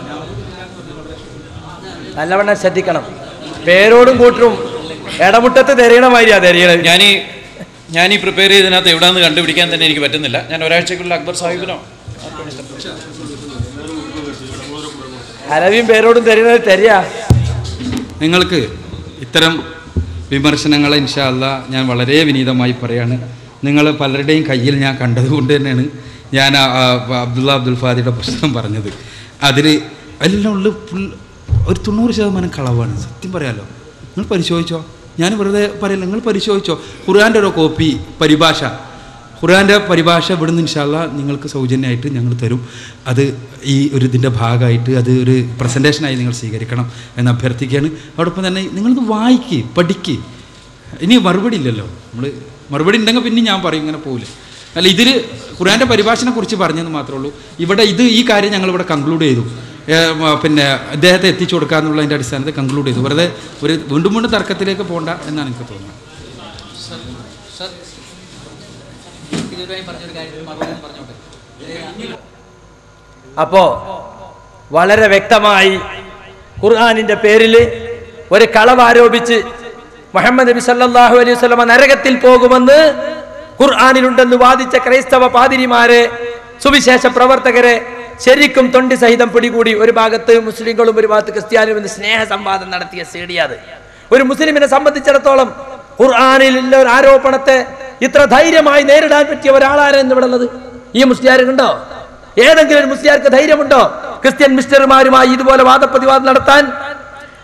നല്ലവണ്ണം ശ്രദ്ധിക്കണം പേരോടും കൂട്ടരും ഇടമുട്ടത്ത് തെരയണ മാതിരിയാ തെരയണത് ഞാൻ ഈ ഞാൻ ഈ പ്രിപ്പയർ ചെയ്തതിനകത്ത് എവിടെയെന്ന് കണ്ടുപിടിക്കാൻ തന്നെ എനിക്ക് പറ്റുന്നില്ല ഞാൻ ഒരാഴ്ചക്കുള്ളിൽ അക്ബർ സാഹിബിനോ അലവിയും പേരോടും തെരയണത് തെരയാ നിങ്ങൾക്ക് ഇത്തരം വിമർശനങ്ങളെ ഇൻഷാല്ല ഞാൻ വളരെ വിനീതമായി പറയാണ് നിങ്ങൾ പലരുടെയും കയ്യിൽ ഞാൻ കണ്ടതുകൊണ്ട് തന്നെയാണ് ഞാൻ ആ, ആ, അബ്ദുള്ള അബ്ദുൽ ഫാദിയുടെ പുസ്തകം പറഞ്ഞത് അതിൽ എല്ലാം ഉള്ള ഫുൾ ഒരു തൊണ്ണൂറ് ശതമാനം കളവാണ് സത്യം പറയാലോ നിങ്ങൾ പരിശോധിച്ചോ ഞാൻ വെറുതെ പറയില്ല നിങ്ങൾ പരിശോധിച്ചോ ഖുർആൻ്റെ ഒരു കോപ്പി പരിഭാഷ ഖുർആൻ്റെ പരിഭാഷ ഇവിടുന്ന് ഇൻഷാല്ല നിങ്ങൾക്ക് സൗജന്യമായിട്ട് ഞങ്ങൾ തരും അത് ഈ ഒരു ഇതിൻ്റെ ഭാഗമായിട്ട് അത് ഒരു പ്രസൻറ്റേഷനായി നിങ്ങൾ സ്വീകരിക്കണം എന്ന് അഭ്യർത്ഥിക്കുകയാണ് അതോടൊപ്പം തന്നെ നിങ്ങളിത് വായിക്ക് പഠിക്ക് ഇനി മറുപടി ഇല്ലല്ലോ നമ്മൾ മറുപടി ഉണ്ടെങ്കിൽ പിന്നെ ഞാൻ പറയും ഇങ്ങനെ പോകില്ല അല്ല ഇതിൽ ഖുർആൻ്റെ പരിഭാഷനെ കുറിച്ച് പറഞ്ഞെന്ന് മാത്രമേ ഉള്ളൂ ഇവിടെ ഇത് ഈ കാര്യം ഞങ്ങൾ ഇവിടെ കൺക്ലൂഡ് ചെയ്തു ഏ, മ, പിന്നെ അദ്ദേഹത്തെ എത്തിച്ചു കൊടുക്കുക എന്നുള്ളതിൻ്റെ അടിസ്ഥാനത്തിൽ കൺക്ലൂഡ് ചെയ്തു വെറുതെ ഒരു വീണ്ടും വീണ്ടും തർക്കത്തിലേക്ക് പോകണ്ട എന്നാണ് എനിക്ക് തോന്നുന്നത് അപ്പോ വളരെ വ്യക്തമായി ഖുർആാനിന്റെ പേരിൽ ഒരു കളവ് ആരോപിച്ച് മുഹമ്മദ് നബി സല്ലല്ലാഹു അലൈഹി വസല്ലമ നരകത്തിൽ പോകുമെന്ന് ഖുർആാനിലുണ്ടെന്ന് വാദിച്ച ക്രൈസ്തവ പാതിരിമാരെ സുവിശേഷ പ്രവർത്തകരെ ശരിക്കും തൊണ്ടി സഹിതം പിടികൂടി ഒരു ഭാഗത്ത് മുസ്ലിങ്ങളും ഒരു ഭാഗത്ത് ക്രിസ്ത്യാനിയും എന്ന് സ്നേഹ സംവാദം നടത്തിയ സീഡിയത് ഒരു മുസ്ലിമിനെ സംബന്ധിച്ചിടത്തോളം ഖുർആാനിലുള്ള ഒരു ആരോപണത്തെ ഇത്ര ധൈര്യമായി നേരിടാൻ പറ്റിയ ഒരാളാരെന്ന് ഇവിടെ ഉള്ളത് ഈ മുസ്ലിയാരുണ്ടോ ഏതെങ്കിലും ഒരു മുസ്ലിയാർക്ക് ധൈര്യമുണ്ടോ ക്രിസ്ത്യൻ മിസ്റ്റർമാരുമായി ഇതുപോലെ വാദപ്രതിവാദം നടത്താൻ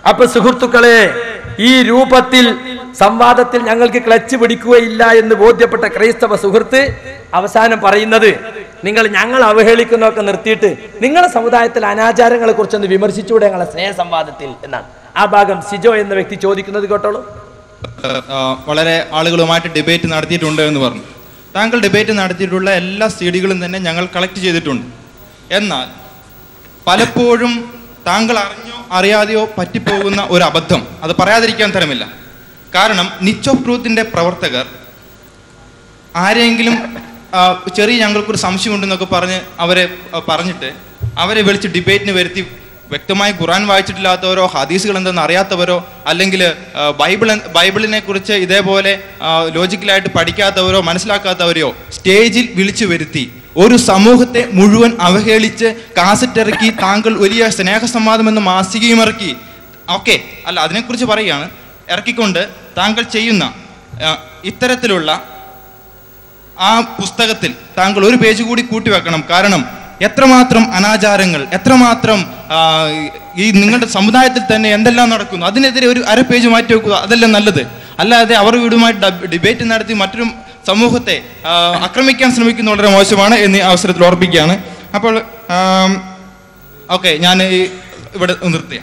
അപ്പൊ സുഹൃത്തുക്കളെ ഈ രൂപത്തിൽ സംവാദത്തിൽ ഞങ്ങൾക്ക് ക്ലച്ച് പിടിക്കുകയില്ല എന്ന് ബോധ്യപ്പെട്ട ക്രൈസ്തവ സുഹൃത്ത് അവസാനം പറയുന്നത് നിങ്ങൾ ഞങ്ങൾ അവഹേളിക്കുന്നതൊക്കെ നിർത്തിയിട്ട് നിങ്ങളുടെ സമുദായത്തിൽ അനാചാരങ്ങളെ കുറിച്ചൊന്ന് വിമർശിച്ചുകൂടെ ഞങ്ങളെ സ്നേഹ സംവാദത്തിൽ എന്നാണ് ആ ഭാഗം സിജോ എന്ന വ്യക്തി ചോദിക്കുന്നത് കേട്ടോളൂ ആ, വളരെ ആളുകളുമായിട്ട് ഡിബേറ്റ് നടത്തിയിട്ടുണ്ട് എന്ന് പറഞ്ഞു താങ്കൾ ഡിബേറ്റ് നടത്തിയിട്ടുള്ള എല്ലാ സി ഡികളും തന്നെ ഞങ്ങൾ കളക്ട് ചെയ്തിട്ടുണ്ട് എന്നാൽ പലപ്പോഴും താങ്കൾ അറിഞ്ഞോ അറിയാതെയോ പറ്റിപ്പോകുന്ന ഒരു അബദ്ധം അത് പറയാതിരിക്കാൻ തരമില്ല കാരണം നിച്ച് ഓഫ് ട്രൂത്തിൻ്റെ പ്രവർത്തകർ ആരെങ്കിലും ആ, ചെറിയ ഞങ്ങൾക്കൊരു സംശയമുണ്ടെന്നൊക്കെ പറഞ്ഞ് അവരെ ആ, പറഞ്ഞിട്ട് അവരെ വിളിച്ച് ഡിബേറ്റിന് വരുത്തി വ്യക്തമായി ഖുറാൻ വായിച്ചിട്ടില്ലാത്തവരോ ഹദീസുകൾ എന്തെന്ന് അറിയാത്തവരോ അല്ലെങ്കിൽ ആ, ബൈബിൾ എന്ത്- ബൈബിളിനെ കുറിച്ച് ഇതേപോലെ ആ, ലോജിക്കലായിട്ട് പഠിക്കാത്തവരോ മനസ്സിലാക്കാത്തവരെയോ സ്റ്റേജിൽ വിളിച്ചു വരുത്തി ഒരു സമൂഹത്തെ മുഴുവൻ അവഹേളിച്ച് കാസറ്റ് ഇറക്കി താങ്കൾ വലിയ സ്നേഹസംവാദം എന്ന മാസികയും ഇറക്കി ഓക്കെ അല്ല അതിനെക്കുറിച്ച് പറയുകയാണ് ഇറക്കിക്കൊണ്ട് താങ്കൾ ചെയ്യുന്ന ആ, ഇത്തരത്തിലുള്ള ആ പുസ്തകത്തിൽ താങ്കൾ ഒരു പേജ് കൂടി കൂട്ടി വെക്കണം കാരണം എത്രമാത്രം അനാചാരങ്ങൾ എത്രമാത്രം ആ, ഈ നിങ്ങളുടെ സമുദായത്തിൽ തന്നെ എന്തെല്ലാം നടക്കുന്നു അതിനെതിരെ ഒരു അര പേജ് മാറ്റി വെക്കുക അതല്ല നല്ലത് അല്ലാതെ അവർ വീടുമായിട്ട് ഡബ്- ഡിബേറ്റ് നടത്തി മറ്റൊരു സമൂഹത്തെ ആ, ആക്രമിക്കാൻ ശ്രമിക്കുന്ന വളരെ മോശമാണ് എന്ന് ഈ അവസരത്തിൽ ഓർപ്പിക്കുകയാണ് അപ്പോൾ ഓക്കെ ഞാൻ ഈ ഇവിടെ നിർത്തിയ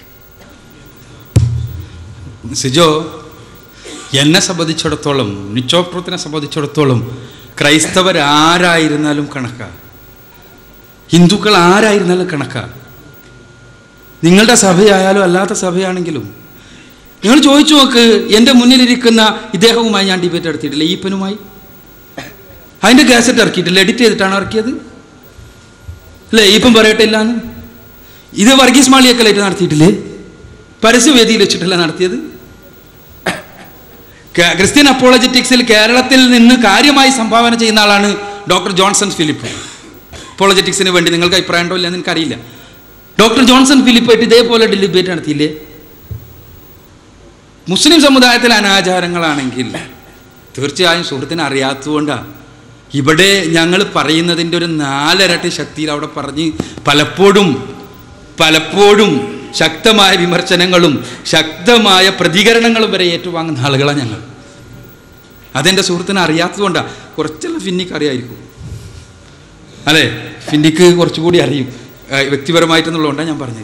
സിജോ എന്നെ സംബന്ധിച്ചിടത്തോളം നിച്ചോപ്രത്തിനെ സംബന്ധിച്ചിടത്തോളം ക്രൈസ്തവർ ആരായിരുന്നാലും കണക്കാ ഹിന്ദുക്കൾ ആരായിരുന്നാലും കണക്കാ നിങ്ങളുടെ സഭയായാലും അല്ലാത്ത സഭയാണെങ്കിലും നിങ്ങൾ ചോദിച്ചു നോക്ക് എൻ്റെ മുന്നിലിരിക്കുന്ന ഇദ്ദേഹവുമായി ഞാൻ ഡിബേറ്റ് നടത്തിയിട്ടില്ല ഈപ്പനുമായി അതിൻ്റെ കാസറ്റ് ഇറക്കിയിട്ടില്ല എഡിറ്റ് ചെയ്തിട്ടാണ് ഇറക്കിയത് അല്ലേ ഈപ്പൻ പറയട്ടെ ഇല്ലാന്ന് ഇത് വർഗീസ് മാളിയൊക്കെ നടത്തിയിട്ടില്ലേ പരസ്യവേദിയിൽ വെച്ചിട്ടല്ല നടത്തിയത് കേ- ക്രിസ്ത്യൻ അപ്പോളജറ്റിക്സിൽ കേരളത്തിൽ നിന്ന് കാര്യമായി സംഭാവന ചെയ്യുന്ന ആളാണ് ഡോക്ടർ ജോൺസൺ ഫിലിപ്പ് അപ്പോളജറ്റിക്സിന് വേണ്ടി നിങ്ങൾക്ക് അഭിപ്രായം ഉണ്ടോ ഇല്ലെന്ന് എനിക്കറിയില്ല ഡോക്ടർ ജോൺസൺ ഫിലിപ്പായിട്ട് ഇതേപോലെ ഡിബേറ്റ് നടത്തിയില്ലേ മുസ്ലിം സമുദായത്തിലെ അനാചാരങ്ങളാണെങ്കിൽ തീർച്ചയായും സുഹൃത്തിന് അറിയാത്തതുകൊണ്ടാണ് ഇവിടെ ഞങ്ങൾ പറയുന്നതിൻ്റെ ഒരു നാലരട്ടി ശക്തിയിൽ അവിടെ പറഞ്ഞ് പലപ്പോഴും പലപ്പോഴും ശക്തമായ വിമർശനങ്ങളും ശക്തമായ പ്രതികരണങ്ങളും വരെ ഏറ്റുവാങ്ങുന്ന ആളുകളാണ് ഞങ്ങൾ അതെൻ്റെ സുഹൃത്തിന് അറിയാത്തതുകൊണ്ടാണ് കുറച്ചെല്ലാം ഫിന്നിക്ക് അറിയായിരിക്കും അതെ ഫിന്നിക്ക് കുറച്ചുകൂടി അറിയും ആ, വ്യക്തിപരമായിട്ടെന്നുള്ളതുകൊണ്ടാണ് ഞാൻ പറഞ്ഞത്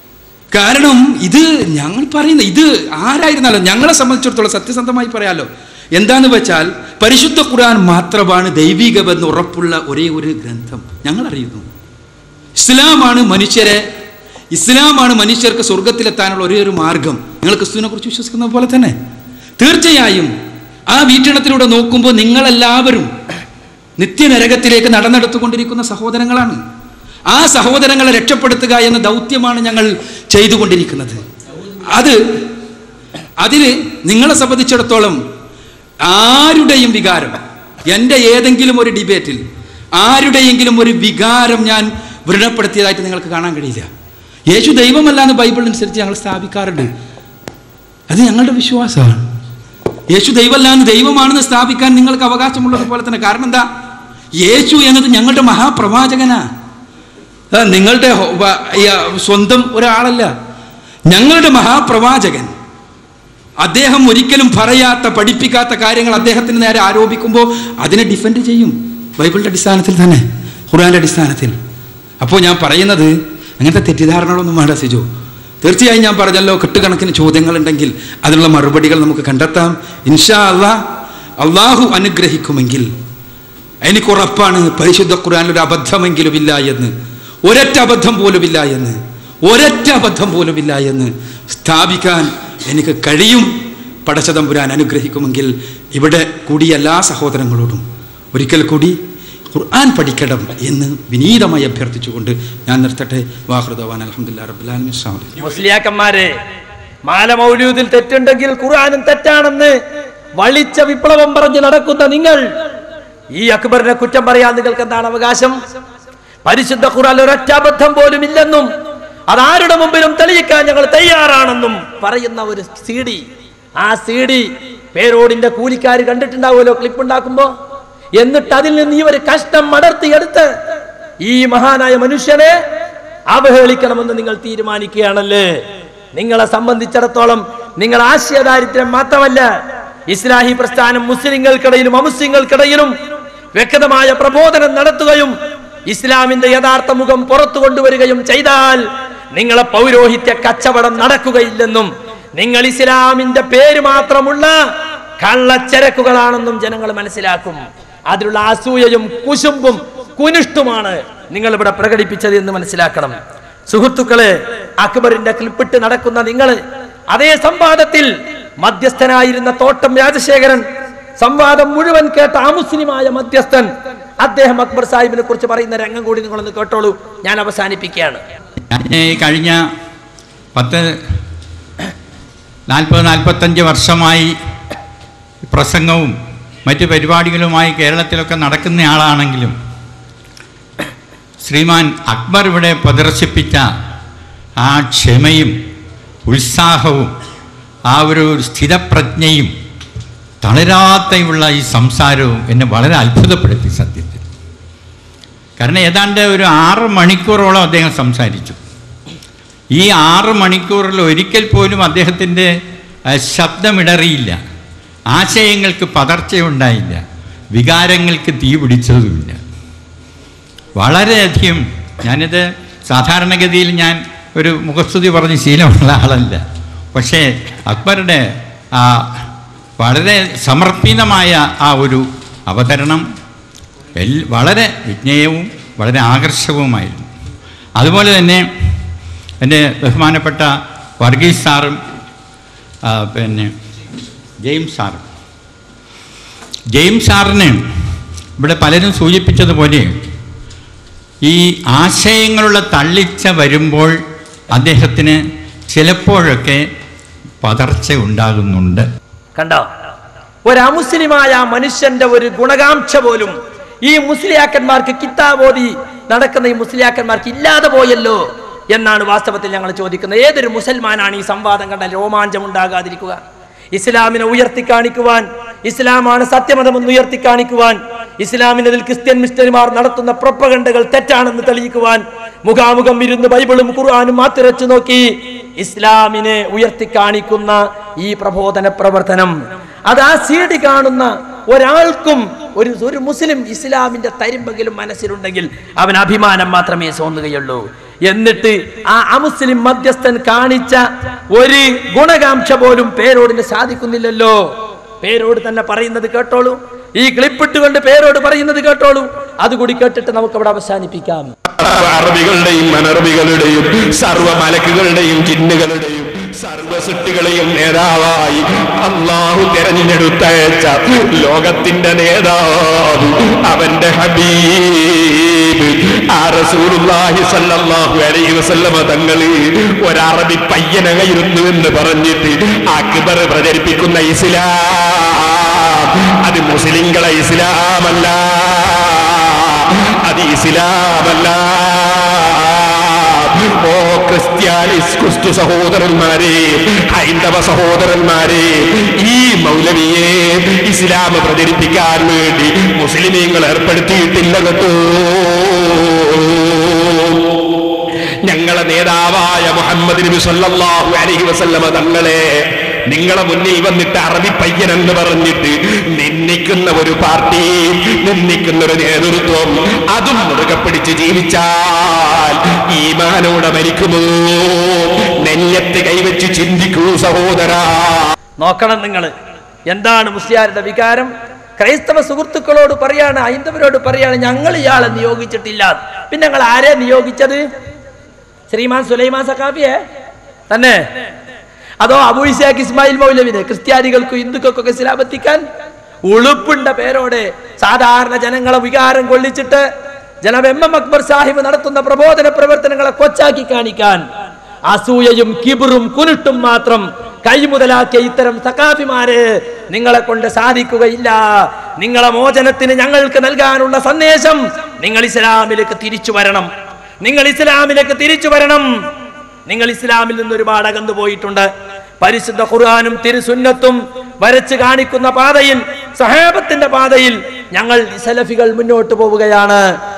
കാരണം ഇത് ഞങ്ങൾ പറയുന്ന ഇത് ആരായിരുന്നാലും ഞങ്ങളെ സംബന്ധിച്ചിടത്തോളം സത്യസന്ധമായി പറയാലോ എന്താന്ന് വെച്ചാൽ പരിശുദ്ധ ഖുർആൻ മാത്രമാണ് ദൈവികമെന്ന് ഉറപ്പുള്ള ഒരേ ഒരു ഗ്രന്ഥം ഞങ്ങൾ അറിയുന്നു ഇസ്ലാമാണ് മനുഷ്യരെ ഇസ്ലാമാണ് മനുഷ്യർക്ക് സ്വർഗത്തിലെത്താനുള്ള ഒരേ ഒരു മാർഗം നിങ്ങൾ ക്രിസ്തുവിനെ കുറിച്ച് വിശ്വസിക്കുന്ന പോലെ തന്നെ തീർച്ചയായും ആ വീക്ഷണത്തിലൂടെ നോക്കുമ്പോൾ നിങ്ങളെല്ലാവരും നിത്യനരകത്തിലേക്ക് നടന്നെടുത്തുകൊണ്ടിരിക്കുന്ന സഹോദരങ്ങളാണ് ആ സഹോദരങ്ങളെ രക്ഷപ്പെടുത്തുക എന്ന ദൗത്യമാണ് ഞങ്ങൾ ചെയ്തുകൊണ്ടിരിക്കുന്നത് അത് അതിന് നിങ്ങളെ സംബന്ധിച്ചിടത്തോളം ആരുടെയും വികാരം എൻ്റെ ഏതെങ്കിലും ഒരു ഡിബേറ്റിൽ ആരുടെയെങ്കിലും ഒരു വികാരം ഞാൻ വ്രണപ്പെടുത്തിയതായിട്ട് നിങ്ങൾക്ക് കാണാൻ കഴിയില്ല യേശു ദൈവമല്ല എന്ന് ബൈബിൾ അനുസരിച്ച് ഞങ്ങൾ സ്ഥാപിക്കാറുണ്ട് അത് ഞങ്ങളുടെ വിശ്വാസമാണ് യേശു ദൈവമല്ല എന്ന് ദൈവമാണെന്ന് സ്ഥാപിക്കാൻ നിങ്ങൾക്ക് അവകാശമുള്ളത് പോലെ തന്നെ കാരണം എന്താ യേശു എന്നത് ഞങ്ങളുടെ മഹാപ്രവാചകനാ ആ, നിങ്ങളുടെ ഹോ- വ- ഈ, ആ, സ്വന്തം ഒരാളല്ല ഞങ്ങളുടെ മഹാപ്രവാചകൻ അദ്ദേഹം ഒരിക്കലും പറയാത്ത പഠിപ്പിക്കാത്ത കാര്യങ്ങൾ അദ്ദേഹത്തിന് നേരെ ആരോപിക്കുമ്പോൾ അതിനെ ഡിഫെൻഡ് ചെയ്യും ബൈബിളിൻ്റെ അടിസ്ഥാനത്തിൽ തന്നെ ഖുറാൻ്റെ അടിസ്ഥാനത്തിൽ അപ്പോൾ ഞാൻ പറയുന്നത് അങ്ങനത്തെ തെറ്റിദ്ധാരണകളൊന്നും വേണ്ട സിജു തീർച്ചയായും ഞാൻ പറഞ്ഞല്ലോ കെട്ടുകണക്കിന് ചോദ്യങ്ങളുണ്ടെങ്കിൽ അതിനുള്ള മറുപടികൾ നമുക്ക് കണ്ടെത്താം ഇൻഷാ അള്ളാ അള്ളാഹു അനുഗ്രഹിക്കുമെങ്കിൽ എനിക്കുറപ്പാണ് പരിശുദ്ധ ഖുർആനിൽ ഒരു അബദ്ധമെങ്കിലും ഇല്ല എന്ന് ഒരൊറ്റ അബദ്ധം പോലുമില്ല എന്ന് ഒരൊറ്റ അബദ്ധം പോലുമില്ല എന്ന് സ്ഥാപിക്കാൻ എനിക്ക് കഴിയും പടച്ചതമ്പുരാൻ അനുഗ്രഹിക്കുമെങ്കിൽ ഇവിടെ കൂടിയ എല്ലാ സഹോദരങ്ങളോടും ഒരിക്കൽ കൂടി ഖുർആൻ പഠിക്കണം എന്ന് വിനീതമായി അഭ്യർത്ഥിച്ചുകൊണ്ട് ഞാൻ നിർത്തട്ടെ വാഹൃദവാൻ അലഹമുല്ലാ റബ്ബുലാലമി മുസ്ലിയാക്കന്മാരെ മാല മൗലൂദിൽ തെറ്റുണ്ടെങ്കിൽ ഖുർആനും തെറ്റാണെന്ന് വളിച്ച വിപ്ലവം പറഞ്ഞ് നടക്കുന്ന നിങ്ങൾ ഈ അക്ബറിനെ കുറ്റം പറയാൻ നിങ്ങൾക്ക് എന്താണ് അവകാശം പരിശുദ്ധ ഖുർആൻ ഒരൊറ്റ അബദ്ധം പോലും ഇല്ലെന്നും അതാരുടെ മുമ്പിലും തെളിയിക്കാൻ ഞങ്ങൾ തയ്യാറാണെന്നും പറയുന്ന ഒരു സി ഡി ആ സി ഡി പേരോടിന്റെ കൂലിക്കാർ കണ്ടിട്ടുണ്ടാവുമല്ലോ ക്ലിപ്പ് ഉണ്ടാക്കുമ്പോ എന്നിട്ട് അതിൽ നിന്ന് ഈ ഒരു കഷ്ടം മടർത്തിയെടുത്ത് ഈ മഹാനായ മനുഷ്യനെ അവഹേളിക്കണമെന്ന് നിങ്ങൾ തീരുമാനിക്കുകയാണല്ലേ നിങ്ങളെ സംബന്ധിച്ചിടത്തോളം നിങ്ങൾ ആശയദാരിദ്ര്യം മാത്രമല്ല ഇസ്ലാഹി പ്രസ്ഥാനം മുസ്ലിങ്ങൾക്കിടയിലും അമുസ്ലിങ്ങൾക്കിടയിലും വ്യക്തമായ പ്രബോധനം നടത്തുകയും ഇസ്ലാമിന്റെ യഥാർത്ഥ മുഖം പുറത്തു കൊണ്ടുവരികയും ചെയ്താൽ നിങ്ങളെ പൗരോഹിത്യ കച്ചവടം നടക്കുകയില്ലെന്നും നിങ്ങൾ ഇസ്ലാമിന്റെ പേര് മാത്രമുള്ള കള്ളച്ചരക്കുകളാണെന്നും ജനങ്ങൾ മനസ്സിലാക്കും അതിലുള്ള അസൂയയും കുശുമ്പും കുനിഷ്ടുമാണ് നിങ്ങൾ ഇവിടെ പ്രകടിപ്പിച്ചത് എന്ന് മനസ്സിലാക്കണം സുഹൃത്തുക്കളെ അക്ബറിന്റെ ക്ലിപ്പിട്ട് നടക്കുന്ന നിങ്ങൾ അതേ സംവാദത്തിൽ മധ്യസ്ഥനായിരുന്ന തോട്ടം രാജശേഖരൻ സംവാദം മുഴുവൻ കേട്ട അമുസ്ലിമായ മധ്യസ്ഥൻ അദ്ദേഹം അക്ബർ സാഹിബിനെ കുറിച്ച് പറയുന്ന രംഗം കൂടി നിങ്ങളൊന്ന് കേട്ടോളൂ ഞാൻ അവസാനിപ്പിക്കുകയാണ് ഞാൻ ഈ കഴിഞ്ഞ പത്ത് നാൽപ്പത് നാൽപ്പത്തഞ്ച് വർഷമായി പ്രസംഗവും മറ്റ് പരിപാടികളുമായി കേരളത്തിലൊക്കെ നടക്കുന്ന ആളാണെങ്കിലും ശ്രീമാൻ അക്ബർ ഇവിടെ പ്രദർശിപ്പിച്ച ആ ക്ഷമയും ഉത്സാഹവും ആ ഒരു സ്ഥിരപ്രജ്ഞയും തളരാത്തയുള്ള ഈ സംസാരവും എന്നെ വളരെ അത്ഭുതപ്പെടുത്തി സത്യത്തിൽ കാരണം ഏതാണ്ട് ഒരു ആറ് മണിക്കൂറോളം അദ്ദേഹം സംസാരിച്ചു ഈ ആറ് മണിക്കൂറിൽ ഒരിക്കൽ പോലും അദ്ദേഹത്തിൻ്റെ അഹ്, ശബ്ദമിടറിയില്ല ആശയങ്ങൾക്ക് പതർച്ചയുണ്ടായില്ല വികാരങ്ങൾക്ക് തീ പിടിച്ചതുമില്ല വളരെയധികം ഞാനിത് സാധാരണഗതിയിൽ ഞാൻ ഒരു മുഖസ്തുതി പറഞ്ഞ് ശീലമുള്ള ആളല്ല പക്ഷേ അക്ബറുടെ ആ വളരെ സമർപ്പിതമായ ആ ഒരു അവതരണം എൽ- വളരെ വിജ്ഞേയവും വളരെ ആകർഷകവുമായിരുന്നു അതുപോലെ തന്നെ എൻ്റെ ബഹുമാനപ്പെട്ട വർഗീസ് സാറും ആ, പിന്നെ ജെയിംസ് സാറും ജെയിംസ് സാറിന് ഇവിടെ പലരും സൂചിപ്പിച്ചതുപോലെ ഈ ആശയങ്ങളുടെ തള്ളിച്ച വരുമ്പോൾ അദ്ദേഹത്തിന് ചിലപ്പോഴൊക്കെ പതർച്ച ഉണ്ടാകുന്നുണ്ട് കണ്ടോ ഒരു അമുസ്ലിമായ മനുഷ്യന്റെ ഒരു ഗുണകാംക്ഷ പോലും ഈ മുസ്ലിയാക്കന്മാർക്ക് കിതാബോധി നടക്കുന്ന ഈ മുസ്ലിയാക്കന്മാർക്ക് ഇല്ലാതെ പോയല്ലോ എന്നാണ് വാസ്തവത്തിൽ ഞങ്ങൾ ചോദിക്കുന്നത് ഏതൊരു മുസൽമാനാണ് ഈ സംവാദം കണ്ട രോമാഞ്ചം ഉണ്ടാകാതിരിക്കുക ഇസ്ലാമിനെ ഉയർത്തി കാണിക്കുവാൻ ഇസ്ലാമാണ് സത്യമതമെന്ന് ഉയർത്തി കാണിക്കുവാൻ ഇസ്ലാമിനെതിൽ ക്രിസ്ത്യൻ മിസ്റ്റർമാർ നടത്തുന്ന പ്രൊപ്പഗണ്ടകൾ തെറ്റാണെന്ന് തെളിയിക്കുവാൻ മുഖാമുഖം ഇരുന്ന് ബൈബിളും ഖുർആാനും മാത്തിരച്ചു നോക്കി ഇസ്ലാമിനെ ഉയർത്തി കാണിക്കുന്ന ഈ പ്രബോധന പ്രവർത്തനം അത് ആ സീഡി കാണുന്ന ഒരാൾക്കും ഒരു ഒരു മുസ്ലിം ഇസ്ലാമിന്റെ തരിമ്പെങ്കിലും മനസ്സിലുണ്ടെങ്കിൽ അവൻ അഭിമാനം മാത്രമേ തോന്നുകയുള്ളൂ എന്നിട്ട് ആ അമുസ്ലിം മധ്യസ്ഥൻ കാണിച്ച ഒരു ഗുണകാംക്ഷ പോലും പേരോടിന് സാധിക്കുന്നില്ലല്ലോ പേരോട് തന്നെ പറയുന്നത് കേട്ടോളൂ ഈ ക്ലിപ്പിട്ടുകൊണ്ട് പേരോട് പറയുന്നത് കേട്ടോളൂ അതുകൂടി കേട്ടിട്ട് നമുക്ക് അവിടെ അവസാനിപ്പിക്കാം അറബികളുടെയും അനറബികളുടെയും സർവ മലക്കുകളുടെയും ജിന്നുകളുടെയും സർവ സൃഷ്ടികളെയും നേതാവായി അള്ളാഹു തെരഞ്ഞെടുത്തയച്ച ലോകത്തിന്റെ നേതാവ് അവന്റെ ഹബീബ് ആ റസൂലുള്ളാഹി സ്വല്ലല്ലാഹു അലൈഹി വസല്ലമ തങ്ങള് ഒരറബി പയ്യനായിരുന്നു എന്ന് പറഞ്ഞിട്ട് അക്ബർ പ്രചരിപ്പിക്കുന്ന ഇസ്ലാം അത് മുസ്ലിങ്ങളെ ഇസ്ലാമല്ല അത് ഇസ്ലാമല്ല ഓ ക്രിസ്ത്യാനിസ് ക്രിസ്തു സഹോദരന്മാരെ ഹൈന്ദവ സഹോദരന്മാരെ ഈ മൗലവിയെ ഇസ്ലാം പ്രചരിപ്പിക്കാൻ വേണ്ടി മുസ്ലിമീങ്ങൾ ഏർപ്പെടുത്തിയിട്ടില്ല കേട്ടോ ഞങ്ങളെ നേതാവായ മുഹമ്മദ് നബി സല്ലല്ലാഹു അലൈഹി വസല്ലമ തങ്ങളെ നിങ്ങളെ മുന്നിൽ വന്നിട്ട് അറബി പയ്യൻ എന്ന് പറഞ്ഞിട്ട് നിന്ദിക്കുന്ന ഒരു പാർട്ടി നിന്ദിക്കുന്ന ഒരു നേതൃത്വം അതും മുറുകെ പിടിച്ച് ജീവിച്ചാൽ ഈമാനോടെ മരിക്കുമോ നെല്ലത്ത് കൈവച്ച് ചിന്തിക്കൂ സഹോദരാ നോക്കണം നിങ്ങൾ എന്താണ് മുസ്ലിയാരുടെ വികാരം ക്രൈസ്തവ സുഹൃത്തുക്കളോട് പറയാണ് ഹൈന്ദവരോട് പറയാണ് ഞങ്ങൾ ഇയാളെ നിയോഗിച്ചിട്ടില്ല പിന്നെ ഞങ്ങൾ ആരെ നിയോഗിച്ചത് ശ്രീമാൻ സുലൈമാൻ സഖാഫിയെ തന്നെ അതോ അബു ഇസാഖ് ഇസ്മായിൽ മൗലവിനെ ക്രിസ്ത്യാനികൾക്കും ഹിന്ദുക്കൾക്കൊക്കെ ഇസ്ലാമെത്തിക്കാൻ ഉളുപ്പുണ്ട പേരോടെ സാധാരണ ജനങ്ങളെ വികാരം കൊള്ളിച്ചിട്ട് ജനബ് എം എം അക്ബർ സാഹിബ് നടത്തുന്ന പ്രബോധന പ്രവർത്തനങ്ങളെ കൊച്ചാക്കി കാണിക്കാൻ അസൂയയും കിബിറും കുരുട്ടും മാത്രം കൈമുതലാക്കിയ ഇത്തരം സക്കാഫിമാരെ നിങ്ങളെ കൊണ്ട് സാധിക്കുകയില്ല നിങ്ങളെ മോചനത്തിന് ഞങ്ങൾക്ക് നൽകാനുള്ള സന്ദേശം നിങ്ങൾ ഇസ്ലാമിലേക്ക് തിരിച്ചു വരണം നിങ്ങൾ ഇസ്ലാമിലേക്ക് തിരിച്ചു വരണം നിങ്ങൾ ഇസ്ലാമിൽ നിന്ന് ഒരുപാട് അകന്നു പോയിട്ടുണ്ട് പരിശുദ്ധ ഖുർആാനും തിരുസുന്നത്തും വരച്ച് കാണിക്കുന്ന പാതയിൽ സഹാബത്തിന്റെ പാതയിൽ ഞങ്ങൾ സലഫികൾ മുന്നോട്ട് പോവുകയാണ്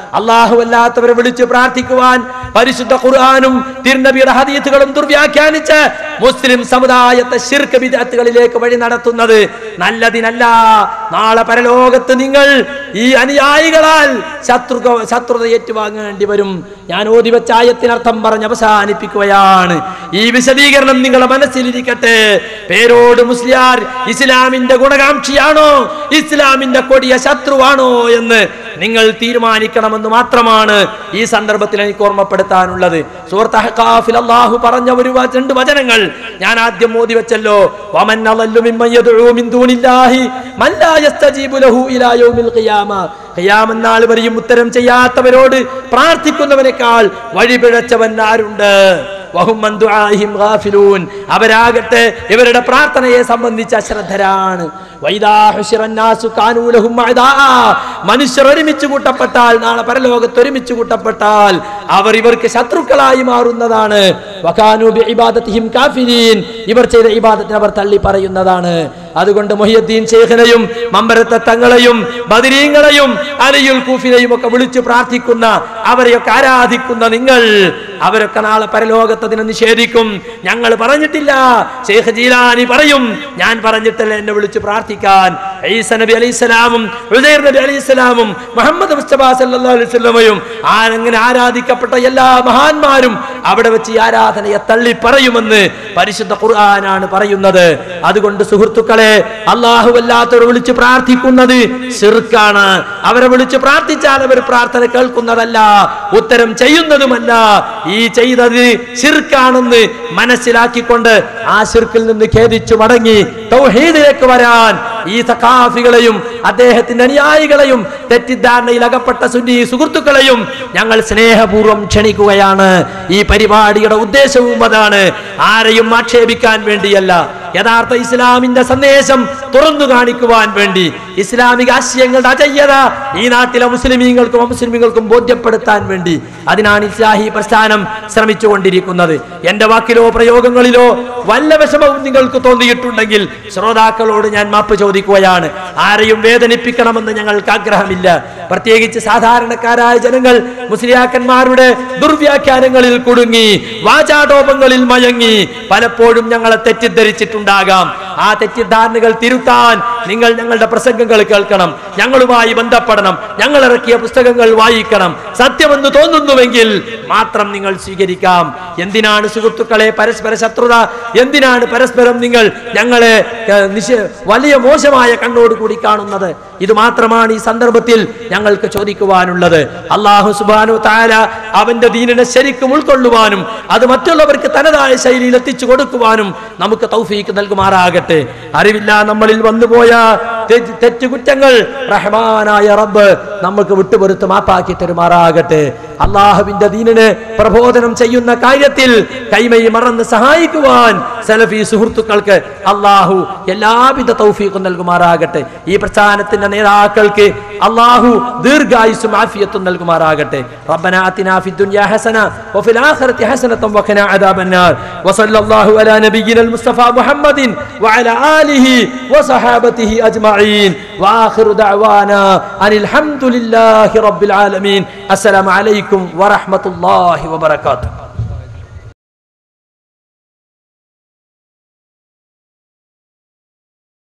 അള്ളാഹു അല്ലാത്തവരെ വിളിച്ച് പ്രാർത്ഥിക്കുവാൻ പരിശുദ്ധ ഖുർആാനും തിരുനബിയുടെ ഹദീത്തുകളും ദുർവ്യാഖ്യാനിച്ച് മുസ്ലിം സമുദായത്തെ ശിർക്ക് വിദഗ്ധകളിലേക്ക് വഴി നടത്തുന്നത് നല്ലതിനല്ല നാളെ പരലോകത്ത് നിങ്ങൾ ഈ അനുയായികളാൽ ശത്രുക ശത്രുത ഏറ്റുവാങ്ങേണ്ടി വരും ഞാൻ ഓതി വെച്ച ആയത്തിനർത്ഥം പറഞ്ഞ് അവസാനിപ്പിക്കുകയാണ് ഈ വിശദീകരണം നിങ്ങളുടെ മനസ്സിലിരിക്കട്ടെ പേരോട് മുസ്ലിയാർ ഇസ്ലാമിന്റെ ഗുണകാംക്ഷിയാണോ ഇസ്ലാമിന്റെ കൊടിയ ശത്രുവാണോ എന്ന് നിങ്ങൾ തീരുമാനിക്കണമെന്ന് മാത്രമാണ് ഈ സന്ദർഭത്തിൽ എനിക്ക് ഓർമ്മപ്പെടുത്താനുള്ളത് സൂറത്ത് അഹ്ഖാഫിൽ അല്ലാഹു പറഞ്ഞ ഒരു വ- രണ്ട് വചനങ്ങൾ ഞാൻ ആദ്യം മോദി വെച്ചല്ലോ വമൻ അളല്ലു മിമ്മൻ യദ്ഉ മിൻ ദൂനില്ലാഹി മൻ ലാ യസ്തജീബു ലഹു ഇലാ യൗമിൽ ഖിയാമ ഖിയാമത്ത് നാൾ വരെയും ഉത്തരം ചെയ്യാത്തവരോട് പ്രാർത്ഥിക്കുന്നവനേക്കാൾ വഴിപിഴച്ചവൻ ആരുണ്ട് വഹും അൻ ദുആഇഹിം ഗാഫിലൂൻ അവരാകട്ടെ ഇവരുടെ പ്രാർത്ഥനയെ സംബന്ധിച്ച് അശ്രദ്ധരാണ് വൈദാ ഹുശിറ الناس കാനൂ ലഹും അഅദാ. മനുഷ്യർ ഒരുമിച്ച് കൂട്ടപ്പെട്ടാൽ നാളെ പരലോകത്ത് ഒരുമിച്ച് കൂട്ടപ്പെട്ടാൽ അവർ ഇവർക്ക് ശത്രുക്കളായി മാറുന്നതാണ് വകാനൂ ബിഇബാദത്തിഹിം കാഫിരീൻ ഇവർ ചെയ്ത ഇബാദത്തിനെ അവർ തള്ളി പറയുന്നതാണ് അതുകൊണ്ട് മൊഹിയദ്ദീൻ ശേഖനെയും മമ്പരത്തെ തങ്ങളെയും ബദരീങ്ങളെയും അലിയുൽ കൂഫിനെയും ഒക്കെ വിളിച്ചു പ്രാർത്ഥിക്കുന്ന അവരെയൊക്കെ ആരാധിക്കുന്ന നിങ്ങൾ അവരൊക്കെ നാളെ പരലോകത്ത് അതിനെ നിഷേധിക്കും ഞങ്ങൾ പറഞ്ഞിട്ടില്ല ഷെയ്ഖ് ജീലാനി പറയും ഞാൻ പറഞ്ഞിട്ടല്ല എന്നെ വിളിച്ച് പ്രാർത്ഥിക്കാൻ ഈസ നബി അലൈഹി സ്വലാമും ഉസൈർ നബി അലൈഹി സ്വലാമും മുഹമ്മദ് മുസ്തഫ സല്ലല്ലാഹു അലൈഹി വസല്ലമയും ആരങ്ങനെ ആരാധിക്കപ്പെട്ട എല്ലാ മഹാന്മാരും അവിടെ വെച്ച് ഈ ആരാധനയെ തള്ളി പറയുമെന്ന് പരിശുദ്ധ ഖുർആനാണ് പറയുന്നത് അതുകൊണ്ട് സുഹൃത്തുക്കളെ അള്ളാഹു അല്ലാത്തവർ വിളിച്ച് പ്രാർത്ഥിക്കുന്നത് ശിർക്കാണ് അവരെ വിളിച്ച് പ്രാർത്ഥിച്ചാൽ അവർ പ്രാർത്ഥന കേൾക്കുന്നതല്ല ഉത്തരം ചെയ്യുന്നതുമല്ല ഈ ചെയ്തത് ശിർക്കാണെന്ന് മനസ്സിലാക്കിക്കൊണ്ട് ആ ശിർക്കിൽ നിന്ന് ഖേദിച്ചു മടങ്ങി തൗഹീദിലേക്ക് വരാൻ ഈ സഖാഫികളെയും അദ്ദേഹത്തിന്റെ അനുയായികളെയും തെറ്റിദ്ധാരണയിൽ അകപ്പെട്ട സുന്നി സുഹൃത്തുക്കളെയും ഞങ്ങൾ സ്നേഹപൂർവ്വം ക്ഷണിക്കുകയാണ് ഈ പരിപാടിയുടെ ഉദ്ദേശവും അതാണ് ആരെയും ആക്ഷേപിക്കാൻ വേണ്ടിയല്ല യഥാർത്ഥ ഇസ്ലാമിന്റെ സന്ദേശം തുറന്നു കാണിക്കുവാൻ വേണ്ടി ഇസ്ലാമിക ആശയങ്ങളുടെ അജയ്യത ഈ നാട്ടിലെ മുസ്ലിമീങ്ങൾക്കും അമുസ്ലിമീങ്ങൾക്കും ബോധ്യപ്പെടുത്താൻ വേണ്ടി അതിനാണ് ഇസ്ലാഹി പ്രസ്ഥാനം ശ്രമിച്ചുകൊണ്ടിരിക്കുന്നത് എന്റെ വാക്കിലോ പ്രയോഗങ്ങളിലോ വല്ല വിഷമവും നിങ്ങൾക്ക് തോന്നിയിട്ടുണ്ടെങ്കിൽ ശ്രോതാക്കളോട് ഞാൻ മാപ്പ് ചോദിക്കുകയാണ് ആരെയും വേദനിപ്പിക്കണമെന്ന് ഞങ്ങൾക്ക് ആഗ്രഹമില്ല പ്രത്യേകിച്ച് സാധാരണക്കാരായ ജനങ്ങൾ മുസ്ലിയാക്കന്മാരുടെ ദുർവ്യാഖ്യാനങ്ങളിൽ കുടുങ്ങി വാചാടോപങ്ങളിൽ മയങ്ങി പലപ്പോഴും ഞങ്ങളെ തെറ്റിദ്ധരിച്ചിട്ടുണ്ടാകാം ആ തെറ്റിദ്ധാരണകൾ തിരുത്താൻ നിങ്ങൾ ഞങ്ങളുടെ പ്രസംഗങ്ങൾ കേൾക്കണം ഞങ്ങളുമായി ബന്ധപ്പെടണം ഞങ്ങൾ ഇറക്കിയ പുസ്തകങ്ങൾ വായിക്കണം സത്യമെന്ന് തോന്നുന്നുവെങ്കിൽ മാത്രം നിങ്ങൾ സ്വീകരിക്കാം എന്തിനാണ് സുഹൃത്തുക്കളെ പരസ്പര ശത്രുത എന്തിനാണ് പരസ്പരം നിങ്ങൾ ഞങ്ങളെ ഏഹ്, നിശ- വലിയ മോശമായ കണ്ണോട് കൂടി കാണുന്നത് ഇത് മാത്രമാണ് ഈ സന്ദർഭത്തിൽ ഞങ്ങൾക്ക് ചോദിക്കുവാനുള്ളത് അള്ളാഹു സുബാനു താല അവന്റെ ദീനിനെ ശരിക്കും ഉൾക്കൊള്ളുവാനും അത് മറ്റുള്ളവർക്ക് തനതായ ശൈലിയിൽ എത്തിച്ചു കൊടുക്കുവാനും നമുക്ക് തൗഫീക്ക് നൽകുമാറാകട്ടെ അറിവില്ല നമ്മളിൽ വന്നുപോയ തെറ്റ് തെറ്റുകുറ്റങ്ങൾ റഹ്മാനായ റബ്ബ് നമുക്ക് വിട്ടുപൊരുത്ത് മാപ്പാക്കി തരുമാറാകട്ടെ അള്ളാഹുവിന്റെ ദീനിനെ പ്രബോധനം ചെയ്യുന്ന കാര്യത്തിൽ കൈമൈ മറന്ന് സഹായിക്കുവാൻ സലഫി സുഹൃത്തുക്കൾക്ക് അള്ളാഹു എല്ലാവിധ തൗഫീഖും നൽകുമാറാകട്ടെ ഈ പ്രസ്ഥാനത്തിന്റെ നേതാക്കൾക്ക് അള്ളാഹു ദീർഘായുസും ആഫിയത്തും നൽകുമാറാകട്ടെ ربنا آتنا في الدنيا حسنة وفي الآخرة حسنة وقنا عذاب النار وصلى الله على نبينا المصطفى محمد وعلى آله وصحابته أجمعين وآخر دعوانا أن الحمد لله رب العالمين السلام عليكم ورحمة الله وبركاته